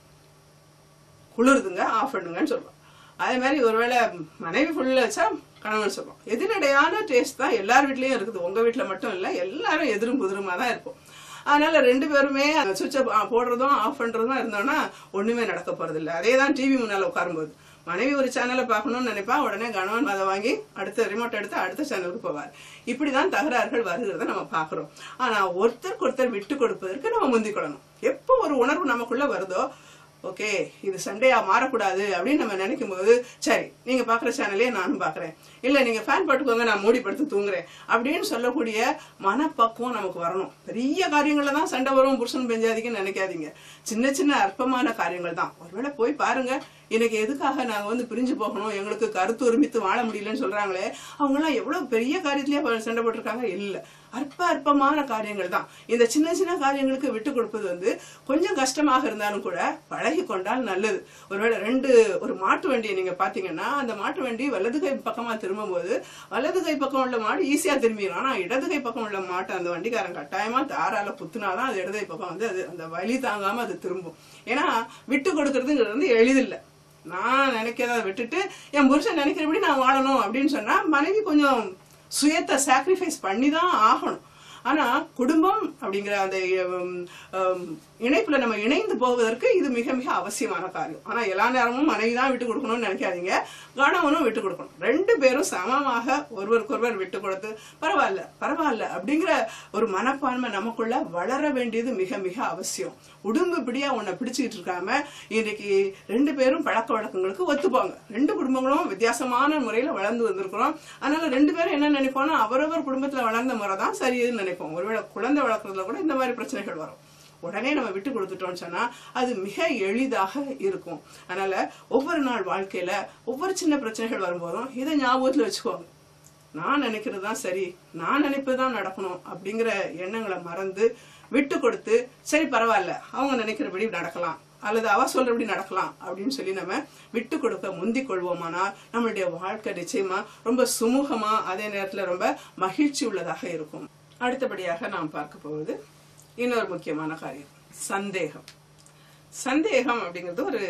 குளிருதுங்க ஆஃப் பண்ணுங்கன்னு சொல்லுவான் அதே மாதிரி ஒருவேளை மனைவி ஃபுல்ல வச்சா கணவன் சொல்லுவோம் எதிரடையான டேஸ்ட் தான் எல்லார் வீட்லயும் இருக்குது உங்க வீட்ல மட்டும் இல்ல எல்லாரும் எதிரும் புதிருமா தான் இருப்போம் அதனால ரெண்டு பேருமே சுவிட்சை போடுறதும் ஆஃப் பண்றதும் இருந்தோம்னா ஒண்ணுமே நடக்க போறது இல்ல அதே தான் டிவி முன்னால உட்காரும்போது மனைவி ஒரு சேனலை பார்க்கணும்னு நினைப்பா உடனே கணவன் அதை வாங்கி அடுத்த ரிமோட் எடுத்து அடுத்த சேனலுக்கு போவார் இப்படிதான் தகராறுகள் வருகிறத நம்ம பாக்குறோம் ஆனா ஒருத்தருக்கு ஒருத்தர் விட்டு கொடுப்பதற்கு நம்ம முந்திக்கொள்ளணும் எப்போ ஒரு உணர்வு நமக்குள்ள வருதோ ஓகே இது சண்டையா மாறக்கூடாது அப்படின்னு நம்ம நினைக்கும் போது சரி நீங்க பாக்குற சேனலே நானும் பாக்குறேன் இல்ல நீங்க ஃபேன் போட்டுக்கோங்க நான் மூடி படுத்து தூங்குறேன் அப்படின்னு சொல்லக்கூடிய மனப்பக்குவம் நமக்கு வரணும் பெரிய காரியங்கள்ல தான் சண்டை வரும் புருஷன் பெஞ்சாதிக்குன்னு நினைக்காதீங்க சின்ன சின்ன அற்பமான காரியங்கள் தான் ஒருவேளை போய் பாருங்க இன்னைக்கு எதுக்காக நாங்க வந்து பிரிஞ்சு போகணும் எங்களுக்கு கருத்து ஒருமித்து வாழ முடியலன்னு சொல்றாங்களே அவங்க எல்லாம் எவ்வளவு பெரிய காரியத்திலேயே சண்டை போட்டிருக்காங்க இல்ல அற்ப அற்பமான காரியங்கள் தான் இந்த சின்ன சின்ன காரியங்களுக்கு விட்டு கொடுப்பது வந்து கொஞ்சம் கஷ்டமாக இருந்தாலும் கூட பழகி கொண்டால் நல்லது ஒருவேளை ரெண்டு ஒரு மாட்டு வண்டியை நீங்க பாத்தீங்கன்னா அந்த மாட்டு வண்டி வலது கை பக்கமா திரும்பும் போது வலது கை பக்கம் உள்ள மாடு ஈஸியா திரும்பிடும் ஆனா இடது கை பக்கம் உள்ள மாட்டை அந்த வண்டிக்காரன் கட்டாயமா தாரால குத்துனாதான் அது இடது கை பக்கம் வந்து அது அந்த வலி தாங்காம அது திரும்பும் ஏன்னா விட்டு கொடுக்கறதுங்கிறது வந்து எளிதில்லை நான் நினைக்கிறத விட்டுட்டு என் புருஷன் நினைக்கிறபடி நான் வாழணும் அப்படின்னு சொன்னா மனைவி கொஞ்சம் சுயத்தை சாக்ரிஃபைஸ் பண்ணி தான் ஆகணும் ஆனா குடும்பம் அப்படிங்கிற அந்த உம், உம், இணைப்புல நம்ம இணைந்து போவதற்கு இது மிக மிக அவசியமான காரியம் ஆனா எல்லா நேரமும் மனைவி தான் விட்டு கொடுக்கணும்னு நினைக்காதீங்க கணவனும் விட்டு கொடுக்கணும் ரெண்டு பேரும் சமமாக ஒருவருக்கொருவர் விட்டு கொடுத்து பரவாயில்ல பரவாயில்ல அப்படிங்கிற ஒரு மனப்பான்மை நமக்குள்ள வளர வேண்டியது மிக மிக அவசியம் உடும்பு பிடியா உன்னை பிடிச்சுக்கிட்டு இருக்காம இன்னைக்கு ரெண்டு பேரும் பழக்க வழக்கங்களுக்கு ஒத்துப்பாங்க ரெண்டு குடும்பங்களும் வித்தியாசமான முறையில வளர்ந்து வந்திருக்கிறோம் அதனால ரெண்டு பேரும் என்ன நினைப்போம்னா அவரவர் குடும்பத்துல வளர்ந்த முறை தான் சரின்னு நினைப்போம் ஒருவேளை குழந்தை வளர்க்கறதுல கூட இந்த மாதிரி பிரச்சனைகள் வரும் உடனே நம்ம விட்டு கொடுத்துட்டோம்னு சொன்னா அது மிக எளிதாக இருக்கும் அதனால ஒவ்வொரு நாள் வாழ்க்கையில ஒவ்வொரு சின்ன பிரச்சனைகள் வரும்போதும் இதை ஞாபகத்துல வச்சுக்கோங்க நான் நினைக்கிறது தான் சரி நான் நினைப்பதுதான் நடக்கணும் அப்படிங்கிற எண்ணங்களை மறந்து விட்டு கொடுத்து சரி பரவாயில்ல அவங்க நினைக்கிறபடி நடக்கலாம் அல்லது அவ சொல்றபடி நடக்கலாம் அப்படின்னு சொல்லி நம்ம விட்டு கொடுக்க முந்திக் கொள்வோமானால் நம்மளுடைய வாழ்க்கை நிச்சயமா ரொம்ப சுமூகமா அதே நேரத்துல ரொம்ப மகிழ்ச்சி உள்ளதாக இருக்கும் அடுத்தபடியாக நாம் பார்க்க போவது இன்னொரு முக்கியமான காரியம் சந்தேகம் சந்தேகம் அப்படிங்கிறது ஒரு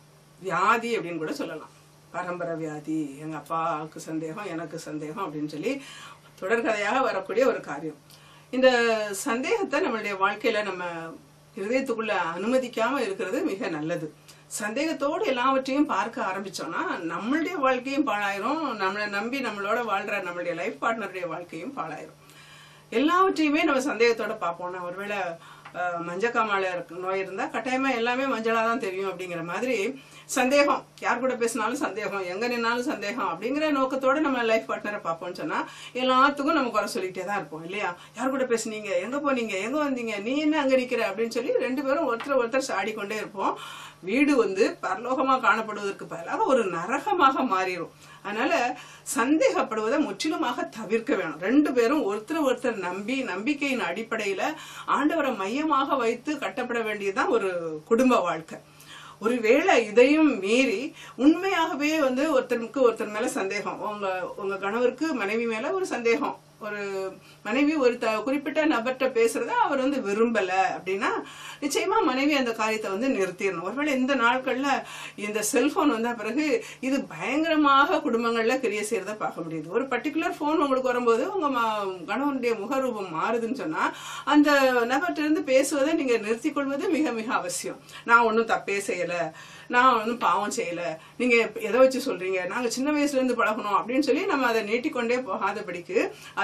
வியாதி அப்படின்னு கூட சொல்லலாம் பரம்பரை வியாதி எங்க அப்பாவுக்கு சந்தேகம் எனக்கு சந்தேகம் அப்படின்னு சொல்லி தொடர்கதையாக வரக்கூடிய ஒரு காரியம் இந்த சந்தேகத்தை நம்மளுடைய வாழ்க்கையில நம்ம இருதயத்துக்குள்ள அனுமதிக்காம இருக்கிறது மிக நல்லது சந்தேகத்தோடு எல்லாவற்றையும் பார்க்க ஆரம்பிச்சோம்னா நம்மளுடைய வாழ்க்கையும் பாழாயிரும் நம்மளை நம்பி நம்மளோட வாழ்ற நம்மளுடைய லைஃப் பார்ட்னருடைய வாழ்க்கையும் பாழாயிரும் எல்லாவற்றையுமே நம்ம சந்தேகத்தோட பார்ப்போம் நான் ஒருவேளை அஹ், மஞ்சக்காமால இருக்கு நோய் இருந்தா கட்டாயமா எல்லாமே மஞ்சளா தான் தெரியும் அப்படிங்கிற மாதிரி சந்தேகம் யார் கூட பேசினாலும் சந்தேகம் எங்க நின்னாலும் சந்தேகம் அப்படிங்கிற நோக்கத்தோட நம்ம லைஃப் பார்ட்னரை பார்ப்போம்னு சொன்னா எல்லாத்துக்கும் நம்ம குறை சொல்லிக்கிட்டே தான் இருப்போம் இல்லையா யார் கூட பேசுனீங்க எங்க போனீங்க எங்க வந்தீங்க நீ என்ன அங்க நிக்கிற அப்படின்னு சொல்லி ரெண்டு பேரும் ஒருத்தர் ஒருத்தர் சாடிக்கொண்டே இருப்போம் வீடு வந்து பரலோகமா காணப்படுவதற்கு பதிலாக ஒரு நரகமாக மாறிடும் அதனால சந்தேகப்படுவதை முற்றிலுமாக தவிர்க்க வேணும் ரெண்டு பேரும் ஒருத்தர் ஒருத்தர் நம்பி நம்பிக்கையின் அடிப்படையில ஆண்டவரை மையமாக வைத்து கட்டப்பட வேண்டியதுதான் ஒரு குடும்ப வாழ்க்கை ஒருவேளை இதையும் மீறி உண்மையாகவே வந்து ஒருத்தருக்கு ஒருத்தர் மேல சந்தேகம் உங்க உங்க கணவருக்கு மனைவி மேல ஒரு சந்தேகம் ஒரு மனைவி ஒரு த- குறிப்பிட்ட நபர்கிட்ட பேசுறத அவர் வந்து விரும்பல அப்படின்னா நிச்சயமா மனைவி அந்த காரியத்தை வந்து நிறுத்திடணும் ஒருவேளை இந்த நாட்கள்ல இந்த செல்போன் வந்த பிறகு இது பயங்கரமாக குடும்பங்கள்ல கிரிய செய்யறத பார்க்க முடியுது ஒரு பர்டிகுலர் போன் உங்களுக்கு வரும்போது உங்க ம- கணவனுடைய முகரூபம் மாறுதுன்னு சொன்னா அந்த நபர்கிட்ட இருந்து பேசுவதை நீங்க நிறுத்திக் கொள்வது மிக மிக அவசியம் நான் ஒன்னும் தப்பே செய்யல நான் ஒன்றும் பாவம் செய்யல நீங்க எதை வச்சு சொல்றீங்க நாங்க சின்ன வயசுல இருந்து பழகணும் அப்படின்னு சொல்லி நம்ம அதை நீட்டிக்கொண்டே போகாதபடிக்கு அதை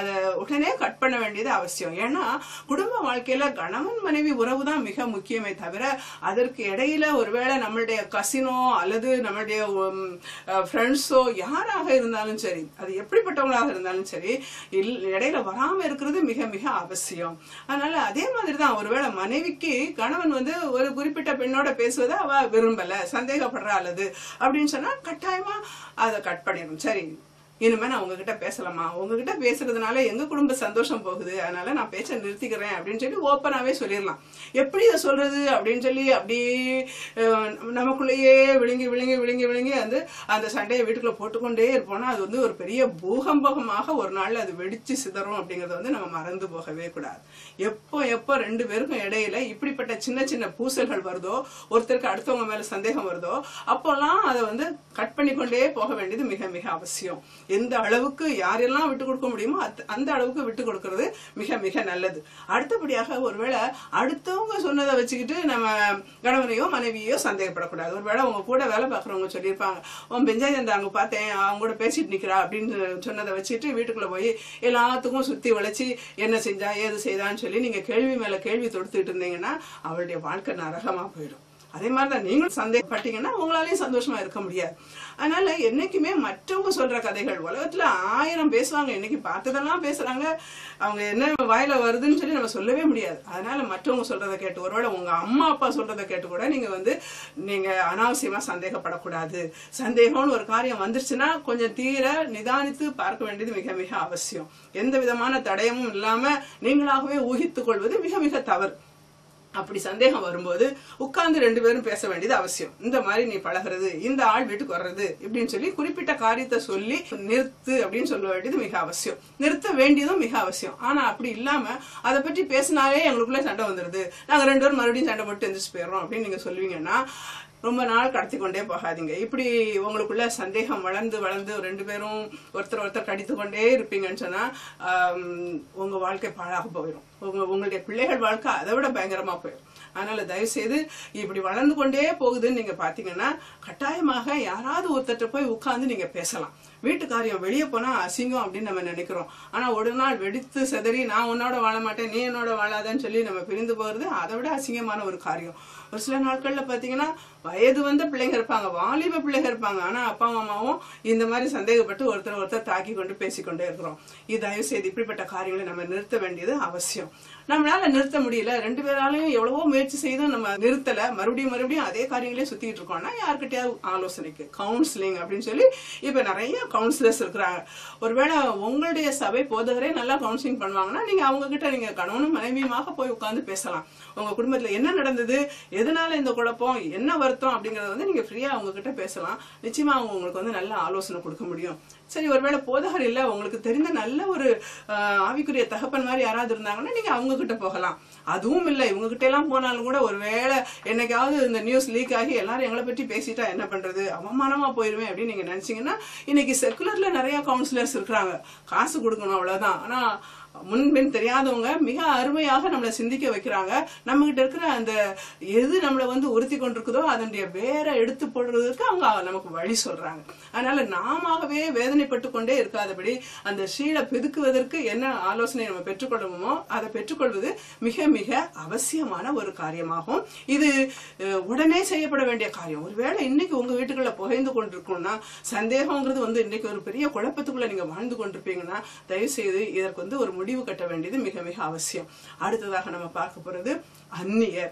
அதை உடனே கட் பண்ண வேண்டியது அவசியம் ஏன்னா குடும்ப வாழ்க்கையில கணவன் மனைவி உறவு தான் மிக முக்கியமே தவிர அதற்கு இடையில ஒருவேளை நம்மளுடைய கசினோ அல்லது நம்மளுடைய ஃப்ரெண்ட்ஸோ யாராக இருந்தாலும் சரி அது எப்படிப்பட்டவங்களாக இருந்தாலும் சரி இல்- இடையில வராம இருக்கிறது மிக மிக அவசியம் அதனால அதே மாதிரி தான் ஒருவேளை மனைவிக்கு கணவன் வந்து ஒரு குறிப்பிட்ட பெண்ணோட பேசுவதை அவ விரும்பல சந்தேகப்படுறா அல்லது அப்படின்னு சொன்னா கட்டாயமா அதை கட் பண்ணிடும் சரி இனிமே நான் உங்ககிட்ட பேசலாமா உங்ககிட்ட பேசுறதுனால எங்க குடும்ப சந்தோஷம் போகுது அதனால நான் பேச்ச நிறுத்திக்கிறேன் அப்படின்னு சொல்லி ஓப்பனாவே சொல்லிடலாம் எப்படி இதை சொல்றது அப்படின்னு சொல்லி அப்படியே அஹ், நமக்குள்ளேயே விழுங்கி விழுங்கி விழுங்கி விழுங்கி வந்து அந்த சண்டையை வீட்டுக்குள்ள போட்டுக்கொண்டே இருப்போம்னா அது வந்து ஒரு பெரிய பூகம்பகமாக ஒரு நாள்ல அது வெடிச்சு சிதறும் அப்படிங்கறத வந்து நம்ம மறந்து போகவே கூடாது எப்போ எப்போ ரெண்டு பேருக்கும் இடையில இப்படிப்பட்ட சின்ன சின்ன பூசல்கள் வருதோ ஒருத்தருக்கு அடுத்தவங்க மேல சந்தேகம் வருதோ அப்போல்லாம் அதை வந்து கட் பண்ணிக்கொண்டே போக வேண்டியது மிக மிக அவசியம் எந்த அளவுக்கு யாரெல்லாம் விட்டு கொடுக்க முடியுமோ அத்த- அந்த அளவுக்கு விட்டு கொடுக்கறது மிக மிக நல்லது அடுத்தபடியாக ஒருவேளை அடுத்தவங்க சொன்னதை வச்சுக்கிட்டு நம்ம கணவனையோ மனைவியோ சந்தேகப்படக்கூடாது ஒருவேளை உங்க கூட வேலை பார்க்குறவங்க சொல்லியிருப்பாங்க உன் பெஞ்சாயந்த அங்க பார்த்தேன் அவங்க கூட பேசிட்டு நிக்கிறா அப்படின்னு சொன்னதை வச்சுட்டு வீட்டுக்குள்ள போய் எல்லாத்துக்கும் சுத்தி வளைச்சு என்ன செஞ்சா ஏது செய்தான்னு சொல்லி நீங்க கேள்வி மேல கேள்வி தொடுத்துட்டு இருந்தீங்கன்னா அவளுடைய வாழ்க்கை நரகமா போயிடும் அதே மாதிரிதான் நீங்களும் சந்தேகப்பட்டீங்கன்னா உங்களாலையும் சந்தோஷமா இருக்க முடியாது அதனால என்னைக்குமே மற்றவங்க சொல்ற கதைகள் உலகத்துல ஆயிரம் பேசுவாங்க இன்னைக்கு பார்த்ததெல்லாம் பேசுறாங்க அவங்க என்ன வாயில வருதுன்னு சொல்லி நம்ம சொல்லவே முடியாது அதனால மற்றவங்க சொல்றதை கேட்டு ஒருவேளை உங்க அம்மா அப்பா சொல்றதை கேட்டு கூட நீங்க வந்து நீங்க அனாவசியமா சந்தேகப்படக்கூடாது சந்தேகம்னு ஒரு காரியம் வந்துருச்சுன்னா கொஞ்சம் தீர நிதானித்து பார்க்க வேண்டியது மிக மிக அவசியம் எந்த விதமான தடயமும் இல்லாம நீங்களாகவே ஊகித்துக் கொள்வது மிக மிக தவறு அப்படி சந்தேகம் வரும்போது உட்கார்ந்து ரெண்டு பேரும் பேச வேண்டியது அவசியம் இந்த மாதிரி நீ பழகுறது இந்த ஆள் வீட்டுக்கு வர்றது இப்படின்னு சொல்லி குறிப்பிட்ட காரியத்தை சொல்லி நிறுத்து அப்படின்னு சொல்ல வேண்டியது மிக அவசியம் நிறுத்த வேண்டியதும் மிக அவசியம் ஆனா அப்படி இல்லாம அதை பற்றி பேசினாலே எங்களுக்குள்ள சண்டை வந்துருது நாங்க ரெண்டு பேரும் மறுபடியும் சண்டை போட்டு எந்திரிச்சு போயிடுறோம் அப்படின்னு நீங்க சொல்லுவீங்கன்னா ரொம்ப நாள் கடத்தி கொண்டே போகாதீங்க இப்படி உங்களுக்குள்ள சந்தேகம் வளர்ந்து வளர்ந்து ரெண்டு பேரும் ஒருத்தர் ஒருத்தர் கடித்து கொண்டே இருப்பீங்கன்னு சொன்னா ஆம், உங்க வாழ்க்கை பாழாக போயிடும் உங்க உங்களுடைய பிள்ளைகள் வாழ்க்கை அதை விட பயங்கரமா போயிடும் அதனால தயவு செய்து இப்படி வளர்ந்து கொண்டே போகுதுன்னு நீங்க பாத்தீங்கன்னா கட்டாயமாக யாராவது ஒருத்தர்ட்ட போய் உட்கார்ந்து நீங்க பேசலாம் வீட்டு காரியம் வெளியே போனா அசிங்கம் அப்படின்னு நம்ம நினைக்கிறோம் ஆனா ஒரு நாள் வெடித்து செதறி நான் உன்னோட வாழ மாட்டேன் நீ என்னோட வாழாதன்னு சொல்லி நம்ம பிரிந்து போறது அதை விட அசிங்கமான ஒரு காரியம் ஒரு சில நாட்கள்ல பாத்தீங்கன்னா வயது வந்த பிள்ளைங்க இருப்பாங்க வாலிப பிள்ளைங்க இருப்பாங்க ஆனா அப்பா அம்மாவும் இந்த மாதிரி சந்தேகப்பட்டு ஒருத்தர் ஒருத்தர் தாக்கி கொண்டு பேசிக்கொண்டே இருக்கிறோம் இது தயவு செய்து இப்படிப்பட்ட காரியங்களை நம்ம நிறுத்த வேண்டியது அவசியம் நம்மளால நிறுத்த முடியல ரெண்டு பேராலையும் எவ்வளவோ முயற்சி செய்தும் நம்ம நிறுத்தல மறுபடியும் மறுபடியும் அதே காரியங்களே சுத்திட்டு இருக்கோம்னா யார்கிட்டயாவது ஆலோசனைக்கு கவுன்சிலிங் அப்படின்னு சொல்லி இப்ப நிறைய கவுன்சிலர்ஸ் இருக்கிறாங்க ஒருவேளை உங்களுடைய சபை போதகரே நல்லா கவுன்சிலிங் பண்ணுவாங்கன்னா நீங்க அவங்க கிட்ட நீங்க கணவனும் மனைவியுமாக போய் உட்கார்ந்து பேசலாம் உங்க குடும்பத்துல என்ன நடந்தது எதனால இந்த குழப்பம் என்ன வருத்தம் அப்படிங்கறத வந்து நீங்க ஃப்ரீயா அவங்க கிட்ட பேசலாம் நிச்சயமா அவங்க உங்களுக்கு வந்து நல்ல ஆலோசனை கொடுக்க முடியும் சரி ஒருவேளை போதகர் இல்ல உங்களுக்கு தெரிந்த நல்ல ஒரு ஆஹ், ஆவிக்குரிய தகப்பன் மாதிரி யாராவது இருந்தாங்கன்னா நீங்க அவங்க கிட்ட போகலாம் அதுவும் இல்ல இவங்க கிட்ட எல்லாம் போனாலும் கூட ஒருவேளை என்னைக்காவது இந்த நியூஸ் லீக் ஆகி எல்லாரும் எங்களை பற்றி பேசிட்டா என்ன பண்றது அவமானமா போயிருவேன் அப்படின்னு நீங்க நினைச்சீங்கன்னா இன்னைக்கு செக்குலர்ல நிறைய கவுன்சிலர்ஸ் இருக்கிறாங்க காசு கொடுக்கணும் அவ்வளவுதான் ஆனா முன்பின் தெரியாதவங்க மிக அருமையாக நம்மளை சிந்திக்க வைக்கிறாங்க நம்ம கிட்ட இருக்கிற அந்த எது நம்மளை வந்து உறுத்தி கொண்டிருக்குதோ அதனுடைய வேற எடுத்து போடுறதுக்கு அவங்க நமக்கு வழி சொல்றாங்க அதனால நாமவே வேதனைப்பட்டு கொண்டே இருக்காதபடி அந்த ஷீலை பெதுக்குவதற்கு என்ன ஆலோசனை நம்ம பெற்றுக்கொள்ளணுமோ அதை பெற்றுக்கொள்வது மிக மிக அவசியமான ஒரு காரியமாகும் இது அஹ், உடனே செய்யப்பட வேண்டிய காரியம் ஒருவேளை இன்னைக்கு உங்க வீட்டுக்குள்ள புகைந்து கொண்டிருக்கோம்னா சந்தேகங்கிறது வந்து இன்னைக்கு ஒரு பெரிய குழப்பத்துக்குள்ள நீங்க வாழ்ந்து கொண்டிருப்பீங்கன்னா தயவு செய்து இதற்கு வந்து ஒரு முடிவு கட்ட வேண்டியது மிக மிக அவசியம் அடுத்ததாக நம்ம பார்க்க போறது அந்நியர்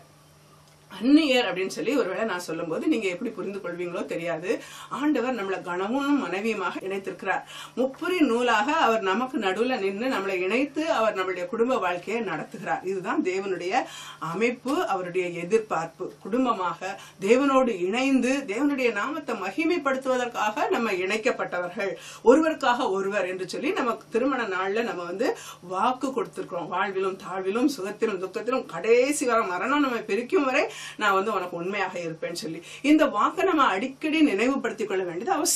அந்நியர் அப்படின்னு சொல்லி ஒருவேளை நான் சொல்லும்போது நீங்க எப்படி புரிந்து கொள்வீங்களோ தெரியாது ஆண்டவர் நம்மளை கணவனும் மனைவியுமாக இணைத்திருக்கிறார் முப்புரி நூலாக அவர் நமக்கு நடுவுல நின்று நம்மளை இணைத்து அவர் நம்மளுடைய குடும்ப வாழ்க்கையை நடத்துகிறார் இதுதான் தேவனுடைய அமைப்பு அவருடைய எதிர்பார்ப்பு குடும்பமாக தேவனோடு இணைந்து தேவனுடைய நாமத்தை மகிமைப்படுத்துவதற்காக நம்ம இணைக்கப்பட்டவர்கள் ஒருவருக்காக ஒருவர் என்று சொல்லி நம்ம திருமண நாள்ல நம்ம வந்து வாக்கு கொடுத்திருக்கிறோம் வாழ்விலும் தாழ்விலும் சுகத்திலும் துக்கத்திலும் கடைசி வர மரணம் நம்ம பிரிக்கும் வரை நான் வந்து உனக்கு உண்மையாக இருப்பேன்னு சொல்லி இந்த வாக்கை நம்ம அடிக்கடி நினைவுபடுத்திக் கொள்ள வேண்டியது அவசியம்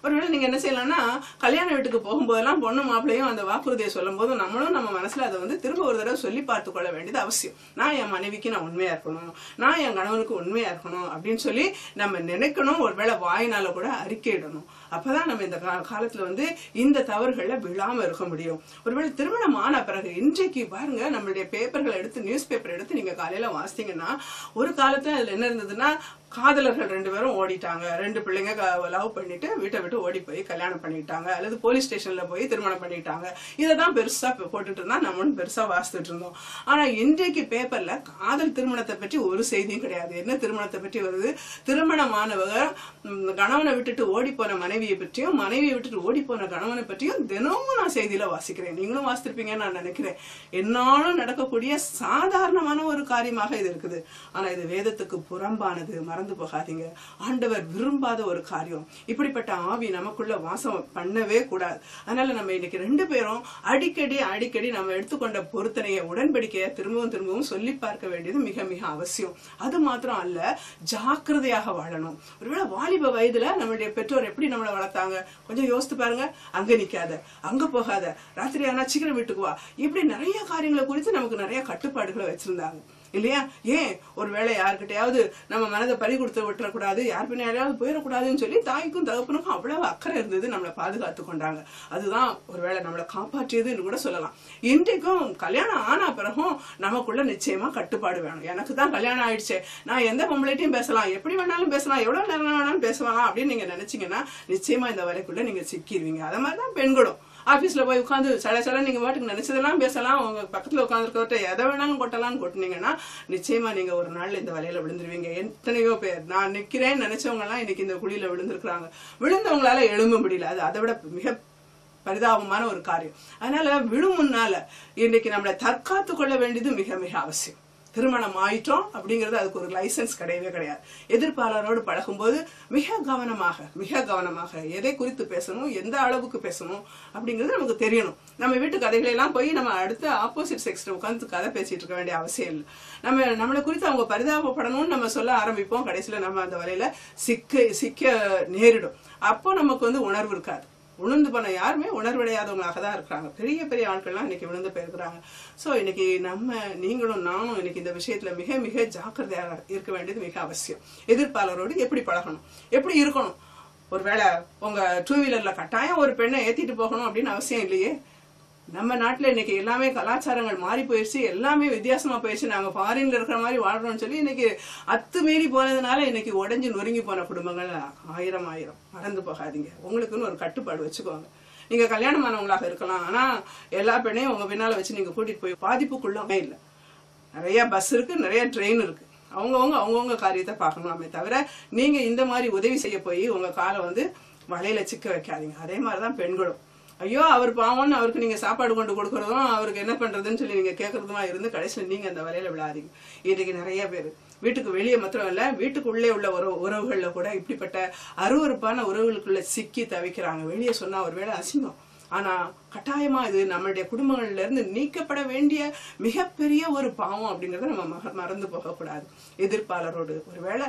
ஒருவேளை நீங்க என்ன செய்யலாம்னா கல்யாண வீட்டுக்கு போகும்போதெல்லாம் பொண்ணு மாப்பிள்ளையும் அந்த வாக்குறுதியை சொல்லும் போது நம்மளும் நம்ம மனசுல அதை வந்து திரும்ப ஒரு தடவை சொல்லி பார்த்து கொள்ள வேண்டியது அவசியம் நான் என் மனைவிக்கு நான் உண்மையா இருக்கணும் நான் என் கணவனுக்கு உண்மையா இருக்கணும் அப்படின்னு சொல்லி நம்ம நினைக்கணும் ஒருவேளை வாயினால கூட அறிக்கையிடணும் அப்பதான் நம்ம இந்த கா- காலத்துல வந்து இந்த தவறுகள்ல விழாம இருக்க முடியும் ஒருவேளை திருமணம் ஆன பிறகு இன்றைக்கு பாருங்க நம்மளுடைய பேப்பர்களை எடுத்து நியூஸ் பேப்பர் எடுத்து நீங்க காலையில வாசித்தீங்கன்னா ஒரு காலத்துல அதுல என்ன இருந்ததுன்னா காதலர்கள் ரெண்டு பேரும் ஓடிட்டாங்க ரெண்டு பிள்ளைங்க லவ் பண்ணிட்டு வீட்டை விட்டு ஓடி போய் கல்யாணம் பண்ணிட்டாங்க அல்லது போலீஸ் ஸ்டேஷன்ல போய் திருமணம் பண்ணிட்டாங்க இதை தான் பெருசா பே- போட்டுட்டு இருந்தா நம்மளும் பெருசா வாசித்துட்டு இருந்தோம் ஆனா இன்றைக்கு பேப்பர்ல காதல் திருமணத்தை பற்றி ஒரு செய்தியும் கிடையாது என்ன திருமணத்தை பற்றி வருது திருமணமானவங்க ம், கணவனை விட்டுட்டு ஓடி போன மனைவியை பற்றியும் மனைவியை விட்டுட்டு ஓடி போன கணவனை பற்றியும் தினமும் நான் செய்தியில வாசிக்கிறேன் நீங்களும் வாசித்திருப்பீங்கன்னு நான் நினைக்கிறேன் என்னாலும் நடக்கக்கூடிய சாதாரணமான ஒரு காரியமாக இது இருக்குது ஆனா இது வேதத்துக்கு புறம்பானது மறந்து போகாதீங்க ஆண்டவர் விரும்பாத ஒரு காரியம் இப்படிப்பட்ட ஆவி நமக்குள்ள வாசம் பண்ணவே கூடாது அதனால நம்ம இன்னைக்கு ரெண்டு பேரும் அடிக்கடி அடிக்கடி நம்ம எடுத்துக்கொண்ட பொருத்தனைய உடன்படிக்கைய திரும்பவும் திரும்பவும் சொல்லி பார்க்க வேண்டியது மிக மிக அவசியம் அது மாத்திரம் அல்ல ஜாக்கிரதையாக வாழணும் ஒருவேளை வாலிப வயதுல நம்மளுடைய பெற்றோர் எப்படி நம்மளை வளர்த்தாங்க கொஞ்சம் யோசித்து பாருங்க அங்க நிக்காத அங்க போகாத ராத்திரி ஆனா சீக்கிரம் வீட்டுக்கு வா இப்படி நிறைய காரியங்களை குறித்து நமக்கு நிறைய கட்டுப்பாடுகளை வச்சிருந்தாங்க இல்லையா ஏன் ஒருவேளை யார்கிட்டயாவது நம்ம மனதை பறி கொடுத்து விட்டுறக்கூடாது யார் பின்னாடியாவது போயிடக்கூடாதுன்னு சொல்லி தாய்க்கும் தகப்பனுக்கும் அவ்வளவு அக்கறை இருந்தது நம்மளை பாதுகாத்து கொண்டாங்க அதுதான் ஒருவேளை நம்மளை காப்பாற்றியதுன்னு கூட சொல்லலாம் இன்றைக்கும் கல்யாணம் ஆன பிறகும் நமக்குள்ள நிச்சயமா கட்டுப்பாடு வேணும் எனக்கு தான் கல்யாணம் ஆயிடுச்சே நான் எந்த பொம்பளைட்டையும் பேசலாம் எப்படி வேணாலும் பேசலாம் எவ்வளவு நேரம் வேணாலும் பேசலாம் அப்படின்னு நீங்க நினைச்சீங்கன்னா நிச்சயமா இந்த வரைக்குள்ள நீங்க சிக்கிடுவீங்க அத மாதிரி தான் பெண்களும் ஆபீஸ்ல போய் உட்காந்து சட சட நீங்க பாட்டுக்கு நினைச்சதெல்லாம் பேசலாம் உங்க பக்கத்துல உட்காந்துருக்கவர்கிட்ட எதை வேணாலும் கொட்டலாம்னு கொட்டினீங்கன்னா நிச்சயமா நீங்க ஒரு நாள்ல இந்த வலையில விழுந்துருவீங்க எத்தனையோ பேர் நான் நிக்கிறேன்னு நினைச்சவங்க எல்லாம் இன்னைக்கு இந்த குழியில விழுந்திருக்கிறாங்க விழுந்தவங்களால எழும்ப முடியல அது அதை விட மிக பரிதாபமான ஒரு காரியம் அதனால விழும் முன்னால இன்னைக்கு நம்மளை தற்காத்து கொள்ள வேண்டியது மிக மிக அவசியம் திருமணம் ஆயிட்டோம் அப்படிங்கிறது அதுக்கு ஒரு லைசன்ஸ் கிடையவே கிடையாது எதிர்ப்பாளரோடு பழகும்போது மிக கவனமாக மிக கவனமாக எதை குறித்து பேசணும் எந்த அளவுக்கு பேசணும் அப்படிங்கிறது நமக்கு தெரியணும் நம்ம வீட்டு கதைகளை எல்லாம் போய் நம்ம அடுத்த ஆப்போசிட் செக்ஸ்ல உட்காந்து கதை பேசிட்டு இருக்க வேண்டிய அவசியம் இல்லை நம்ம நம்மளை குறித்து அவங்க பரிதாபப்படணும்னு நம்ம சொல்ல ஆரம்பிப்போம் கடைசியில நம்ம அந்த வலையில சிக்க சிக்க நேரிடும் அப்போ நமக்கு வந்து உணர்வு இருக்காது உளுந்து போன யாருமே உணர்வடையாதவங்களாக தான் இருக்கிறாங்க பெரிய பெரிய ஆட்கள்லாம் இன்னைக்கு விழுந்து போயிருக்கிறாங்க சோ இன்னைக்கு நம்ம நீங்களும் நானும் இன்னைக்கு இந்த விஷயத்துல மிக மிக ஜாக்கிரதையாக இருக்க வேண்டியது மிக அவசியம் எதிர்ப்பாளரோடு எப்படி பழகணும் எப்படி இருக்கணும் ஒருவேளை உங்க டூ வீலர்ல கட்டாயம் ஒரு பெண்ணை ஏத்திட்டு போகணும் அப்படின்னு அவசியம் இல்லையே நம்ம நாட்டுல இன்னைக்கு எல்லாமே கலாச்சாரங்கள் மாறி போயிடுச்சு எல்லாமே வித்தியாசமா போயிடுச்சு நாங்க ஃபாரின்ல இருக்கிற மாதிரி வாழ்றோம்னு சொல்லி இன்னைக்கு அத்துமீறி போனதுனால இன்னைக்கு உடைஞ்சு நொறுங்கி போன குடும்பங்கள் ஆயிரம் ஆயிரம் மறந்து போகாதீங்க உங்களுக்குன்னு ஒரு கட்டுப்பாடு வச்சுக்கோங்க நீங்க கல்யாணமானவங்களாக இருக்கலாம் ஆனா எல்லா பெண்ணையும் உங்க பின்னால வச்சு நீங்க கூட்டிட்டு போய் பாதிப்புக்குள்ளாமே இல்லை நிறைய பஸ் இருக்கு நிறைய ட்ரெயின் இருக்கு அவங்கவுங்க அவங்கவுங்க காரியத்தை பார்க்கணுமே தவிர நீங்க இந்த மாதிரி உதவி செய்ய போய் உங்க காலை வந்து வலையில சிக்க வைக்காதீங்க அதே மாதிரிதான் பெண்களும் ஐயோ அவர் பாவம்னு அவருக்கு நீங்க சாப்பாடு கொண்டு கொடுக்கறதும் அவருக்கு என்ன பண்றதுன்னு சொல்லி நீங்க கேட்கறதுமா இருந்து கடைசியில் நீங்க அந்த வலையில விழாதீங்க இன்னைக்கு நிறைய பேர் வீட்டுக்கு வெளியே மாத்திரம் இல்ல வீட்டுக்குள்ளே உள்ள உறவு உறவுகள்ல கூட இப்படிப்பட்ட அருவருப்பான உறவுகளுக்குள்ள சிக்கி தவிக்கிறாங்க வெளியே சொன்னா ஒருவேளை அசிங்கம் ஆனா கட்டாயமா இது நம்மளுடைய குடும்பங்கள்ல இருந்து நீக்கப்பட வேண்டிய மிகப்பெரிய ஒரு பாவம் அப்படிங்கறத நம்ம மக- மறந்து போகக்கூடாது எதிர்ப்பாளரோடு ஒருவேளை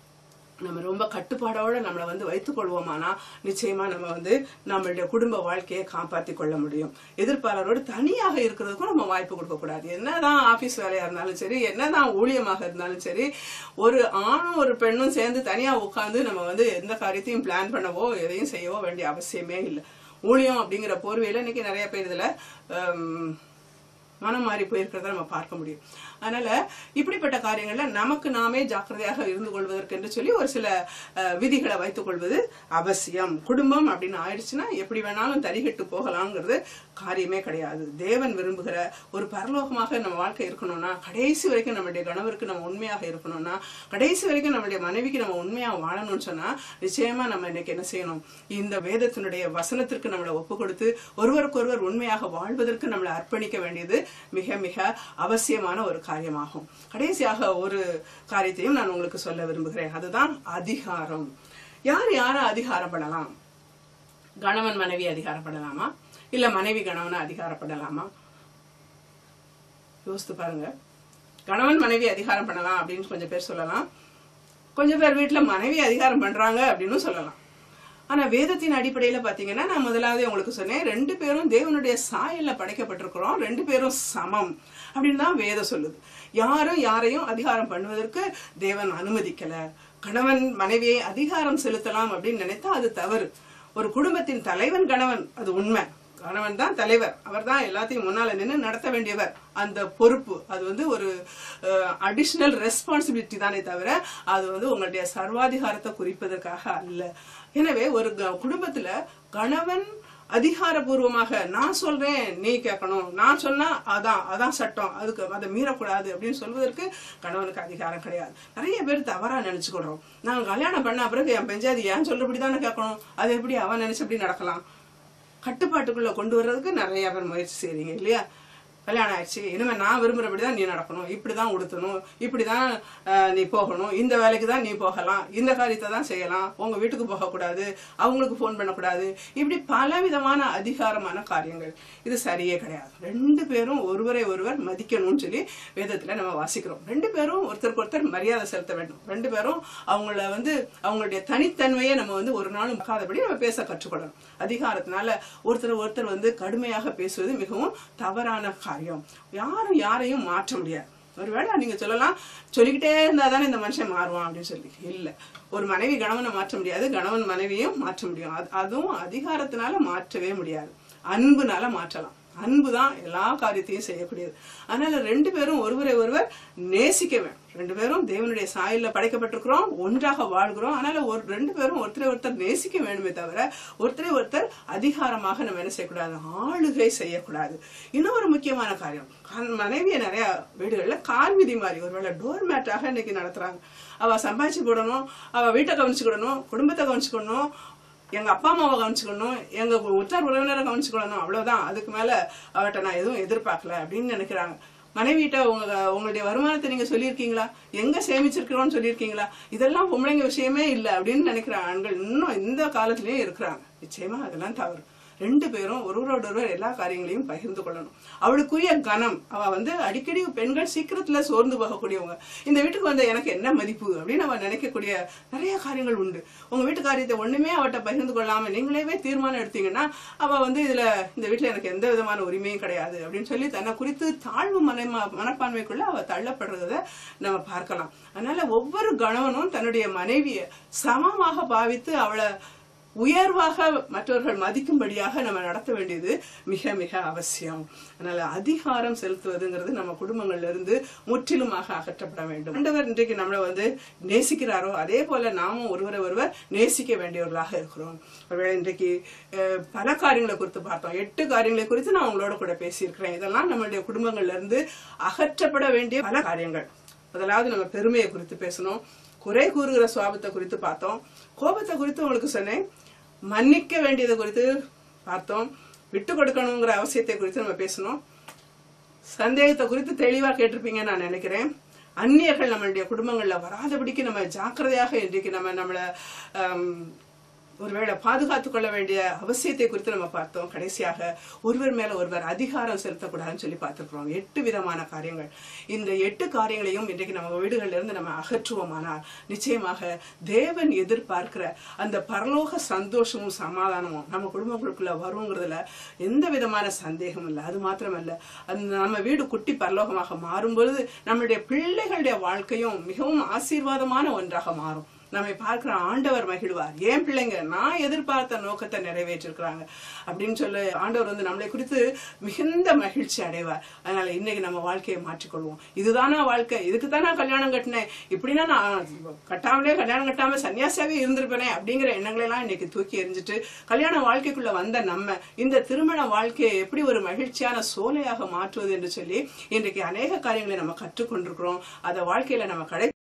நம்ம ரொம்ப கட்டுப்பாடோட நம்மளை வந்து வைத்துக் கொள்வோமானா நிச்சயமா நம்ம வந்து நம்மளுடைய குடும்ப வாழ்க்கையை காப்பாத்தி கொள்ள முடியும் எதிர்ப்பாளரோடு தனியாக இருக்கிறதுக்கும் நம்ம வாய்ப்பு கொடுக்க கூடாது என்னதான் ஆபீஸ் வேலையா இருந்தாலும் சரி என்னதான் ஊழியமாக இருந்தாலும் சரி ஒரு ஆணும் ஒரு பெண்ணும் சேர்ந்து தனியா உட்கார்ந்து நம்ம வந்து எந்த காரியத்தையும் பிளான் பண்ணவோ எதையும் செய்யவோ வேண்டிய அவசியமே இல்லை ஊழியம் அப்படிங்கிற போர்வையில இன்னைக்கு நிறைய பேர் இதுல ஹம், மனம் மாறி போயிருக்கிறத நம்ம பார்க்க முடியும் அதனால இப்படிப்பட்ட காரியங்கள்ல நமக்கு நாமே ஜாக்கிரதையாக இருந்து கொள்வதற்கு என்று சொல்லி ஒரு சில அஹ், விதிகளை வைத்துக் கொள்வது அவசியம் குடும்பம் அப்படின்னு ஆயிடுச்சுன்னா எப்படி வேணாலும் தரிகட்டு போகலாங்கிறது காரியமே கிடையாது தேவன் விரும்புகிற ஒரு பரலோகமாக நம்ம வாழ்க்கை இருக்கணும்னா கடைசி வரைக்கும் நம்மளுடைய கணவருக்கு நம்ம உண்மையாக இருக்கணும்னா கடைசி வரைக்கும் நம்மளுடைய மனைவிக்கு நம்ம உண்மையாக வாழணும்னு சொன்னா நிச்சயமா நம்ம இன்னைக்கு என்ன செய்யணும் இந்த வேதத்தினுடைய வசனத்திற்கு நம்மளை ஒப்பு கொடுத்து ஒருவருக்கொருவர் உண்மையாக வாழ்வதற்கு நம்மளை அர்ப்பணிக்க வேண்டியது மிக மிக அவசியமான ஒரு காரியமாகும் கடைசியாக ஒரு காரியத்தையும் நான் உங்களுக்கு சொல்ல விரும்புகிறேன் அதுதான் அதிகாரம் யார் யாரை அதிகாரம் பண்ணலாம் கணவன் மனைவி அதிகாரப்படலாமா இல்ல மனைவி கணவனை அதிகாரப்படலாமா யோசித்து பாருங்க கணவன் மனைவி அதிகாரம் பண்ணலாம் அப்படின்னு கொஞ்சம் பேர் சொல்லலாம் கொஞ்சம் பேர் வீட்டுல மனைவி அதிகாரம் பண்றாங்க அப்படின்னு சொல்லலாம் ஆனா வேதத்தின் அடிப்படையில பாத்தீங்கன்னா நான் முதலாவது உங்களுக்கு சொன்னேன் ரெண்டு பேரும் தேவனுடைய சாயல்ல படைக்கப்பட்டிருக்கிறோம் ரெண்டு பேரும் சமம் அப்படின்னு தான் வேதம் சொல்லுது யாரும் யாரையும் அதிகாரம் பண்ணுவதற்கு தேவன் அனுமதிக்கல கணவன் மனைவியை அதிகாரம் செலுத்தலாம் அப்படின்னு நினைத்தா அது தவறு ஒரு குடும்பத்தின் தலைவன் கணவன் அது உண்மை கணவன் தான் தலைவர் அவர் தான் எல்லாத்தையும் முன்னால நின்று நடத்த வேண்டியவர் அந்த பொறுப்பு அது வந்து ஒரு அடிஷ்னல் ரெஸ்பான்சிபிலிட்டி தானே தவிர அது வந்து உங்களுடைய சர்வாதிகாரத்தை குறிப்பதற்காக அல்ல எனவே ஒரு க- குடும்பத்துல கணவன் அதிகாரபூர்வமாக நான் சொல்றேன் நீ கேட்கணும் நான் சொன்னா அதான் அதான் சட்டம் அதுக்கு அதை மீறக்கூடாது அப்படின்னு சொல்வதற்கு கணவனுக்கு அதிகாரம் கிடையாது நிறைய பேர் தவறா நினைச்சுக்கிறோம் நான் கல்யாணம் பண்ண பிறகு என் பெஞ்சாதி ஏன் சொல்றபடி தானே கேட்கணும் அது எப்படி அவன் நினைச்சபடி நடக்கலாம் கட்டுப்பாட்டுக்குள்ள கொண்டு வர்றதுக்கு நிறைய பேர் முயற்சி செய்றீங்க இல்லையா கல்யாணம் ஆயிடுச்சு இனிமே நான் விரும்புறபடி தான் நீ நடக்கணும் இப்படிதான் உடுத்தணும் இப்படிதான் அஹ், நீ போகணும் இந்த வேலைக்கு தான் நீ போகலாம் இந்த காரியத்தை தான் செய்யலாம் உங்க வீட்டுக்கு போகக்கூடாது அவங்களுக்கு ஃபோன் பண்ணக்கூடாது இப்படி பலவிதமான அதிகாரமான காரியங்கள் இது சரியே கிடையாது ரெண்டு பேரும் ஒருவரை ஒருவர் மதிக்கணும்னு சொல்லி வேதத்துல நம்ம வாசிக்கிறோம் ரெண்டு பேரும் ஒருத்தருக்கு ஒருத்தர் மரியாதை செலுத்த வேண்டும் ரெண்டு பேரும் அவங்கள வந்து அவங்களுடைய தனித்தன்மையை நம்ம வந்து ஒரு நாளும் மறக்காதபடி நம்ம பேச கற்றுக்கொள்ளணும் அதிகாரத்தினால ஒருத்தர் ஒருத்தர் வந்து கடுமையாக பேசுவது மிகவும் தவறான காரியம் யாரும் யாரையும் மாற்ற முடியாது ஒருவேளை நீங்க சொல்லலாம் சொல்லிக்கிட்டே இருந்தா தானே இந்த மனுஷன் மாறுவான் அப்படின்னு சொல்லி இல்ல ஒரு மனைவி கணவனை மாற்ற முடியாது கணவன் மனைவியும் மாற்ற முடியும் அது- அதுவும் அதிகாரத்தினால மாற்றவே முடியாது அன்புனால மாற்றலாம் அன்பு தான் எல்லா காரியத்தையும் செய்யக்கூடியது அதனால ரெண்டு பேரும் ஒருவரை ஒருவர் நேசிக்க வேண்டும் ரெண்டு பேரும் தேவனுடைய சாயல்ல படைக்கப்பட்டிருக்கிறோம் ஒன்றாக வாழ்கிறோம் அதனால ஒரு ரெண்டு பேரும் ஒருத்தரை ஒருத்தர் நேசிக்க வேண்டுமே தவிர ஒருத்தரை ஒருத்தர் அதிகாரமாக நம்ம என்ன செய்யக்கூடாது ஆளுகை செய்யக்கூடாது இன்னொரு முக்கியமான காரியம் கண்- மனைவியை நிறைய வீடுகள்ல கால் மிதி மாதிரி ஒருவேளை டோர் மேட்டாக இன்னைக்கு நடத்துறாங்க அவ சம்பாதிச்சு போடணும் அவ வீட்டை கவனிச்சுக்கிடணும் குடும்பத்தை கவனிச்சுக்கணும் எங்க அப்பா அம்மாவை கவனிச்சுக்கணும் எங்க உற்றார் உறவினரை கவனிச்சுக்கணும் அவ்வளவுதான் அதுக்கு மேல அவட்ட நான் எதுவும் எதிர்பார்க்கல அப்படின்னு நினைக்கிறாங்க மனைவிட்ட உங்க உங்களுடைய வருமானத்தை நீங்க சொல்லியிருக்கீங்களா எங்க சேமிச்சிருக்கிறோம்னு சொல்லியிருக்கீங்களா இதெல்லாம் பொம்பளைங்க விஷயமே இல்ல அப்படின்னு நினைக்கிற ஆண்கள் இன்னும் இந்த காலத்திலயும் இருக்கிறாங்க நிச்சயமா அதெல்லாம் தவறு ரெண்டு பேரும் ஒருவரோட ஒருவர் எல்லா காரியங்களையும் பகிர்ந்து கொள்ளணும் அவளுக்குரிய கனம் அவ வந்து அடிக்கடி பெண்கள் சீக்கிரத்துல சோர்ந்து போகக்கூடியவங்க இந்த வீட்டுக்கு வந்த எனக்கு என்ன மதிப்பு அப்படின்னு அவ நினைக்கக்கூடிய நிறைய காரியங்கள் உண்டு உங்க வீட்டு காரியத்தை ஒண்ணுமே அவட்ட பகிர்ந்து கொள்ளாம நீங்களே தீர்மானம் எடுத்தீங்கன்னா அவ வந்து இதுல இந்த வீட்டுல எனக்கு எந்த விதமான உரிமையும் கிடையாது அப்படின்னு சொல்லி தன்னை குறித்து தாழ்வு மன மனப்பான்மைக்குள்ள அவ தள்ளப்படுறத நம்ம பார்க்கலாம் அதனால ஒவ்வொரு கணவனும் தன்னுடைய மனைவியை சமமாக பாவித்து அவளை உயர்வாக மற்றவர்கள் மதிக்கும்படியாக நம்ம நடத்த வேண்டியது மிக மிக அவசியம் அதனால அதிகாரம் செலுத்துவதுங்கிறது நம்ம குடும்பங்கள்ல இருந்து முற்றிலுமாக அகற்றப்பட வேண்டும் ஆண்டவர் இன்றைக்கு நம்மளை வந்து நேசிக்கிறாரோ அதே போல நாமும் ஒருவரை ஒருவர் நேசிக்க வேண்டியவர்களாக இருக்கிறோம் ஒருவேளை இன்றைக்கு அஹ், பல காரியங்களை குறித்து பார்த்தோம் எட்டு காரியங்களை குறித்து நான் உங்களோட கூட பேசியிருக்கிறேன் இதெல்லாம் நம்மளுடைய குடும்பங்கள்ல இருந்து அகற்றப்பட வேண்டிய பல காரியங்கள் முதலாவது நம்ம பெருமையை குறித்து பேசணும் குறை கூறுகிற சுவாபத்தை குறித்து பார்த்தோம் கோபத்தை குறித்து உங்களுக்கு சொன்னேன் மன்னிக்க வேண்டியதை குறித்து பார்த்தோம் விட்டு கொடுக்கணுங்கிற அவசியத்தை குறித்து நம்ம பேசணும் சந்தேகத்தை குறித்து தெளிவா கேட்டிருப்பீங்கன்னு நான் நினைக்கிறேன் அந்நியர்கள் நம்மளுடைய குடும்பங்கள்ல வராதபடிக்கு நம்ம ஜாக்கிரதையாக இன்றைக்கு நம்ம நம்மள ஆம், ஒருவேளை பாதுகாத்துக் கொள்ள வேண்டிய அவசியத்தை குறித்து நம்ம பார்த்தோம் கடைசியாக ஒருவர் மேல ஒருவர் அதிகாரம் செலுத்தக்கூடாதுன்னு சொல்லி பார்த்திருக்கிறோம் எட்டு விதமான காரியங்கள் இந்த எட்டு காரியங்களையும் இன்றைக்கு நம்ம வீடுகள்ல இருந்து நம்ம அகற்றுவோமானால் நிச்சயமாக தேவன் எதிர்பார்க்கிற அந்த பரலோக சந்தோஷமும் சமாதானமும் நம்ம குடும்பங்களுக்குள்ள வருங்கிறதுல எந்த விதமான சந்தேகமும் இல்லை அது மாத்திரமல்ல அந்த நம்ம வீடு குட்டி பரலோகமாக மாறும்பொழுது நம்மளுடைய பிள்ளைகளுடைய வாழ்க்கையும் மிகவும் ஆசீர்வாதமான ஒன்றாக மாறும் நம்மை பார்க்கிற ஆண்டவர் மகிழ்வார் ஏன் பிள்ளைங்க நான் எதிர்பார்த்த நோக்கத்தை நிறைவேற்றிருக்கிறாங்க அப்படின்னு சொல்லி ஆண்டவர் வந்து நம்மளை குறித்து மிகுந்த மகிழ்ச்சி அடைவார் அதனால இன்னைக்கு நம்ம வாழ்க்கையை மாற்றிக்கொள்வோம் இதுதானா வாழ்க்கை இதுக்கு தான் நான் கல்யாணம் கட்டினேன் இப்படின்னா நான் கட்டாமலே கல்யாணம் கட்டாம சன்னியாசியாவே இருந்திருப்பேனே அப்படிங்கிற எண்ணங்களை எல்லாம் இன்னைக்கு தூக்கி எறிஞ்சிட்டு கல்யாண வாழ்க்கைக்குள்ள வந்த நம்ம இந்த திருமண வாழ்க்கையை எப்படி ஒரு மகிழ்ச்சியான சோலையாக மாற்றுவது என்று சொல்லி இன்றைக்கு அநேக காரியங்களை நம்ம கற்றுக்கொண்டிருக்கிறோம் அதை வாழ்க்கையில நம்ம கடை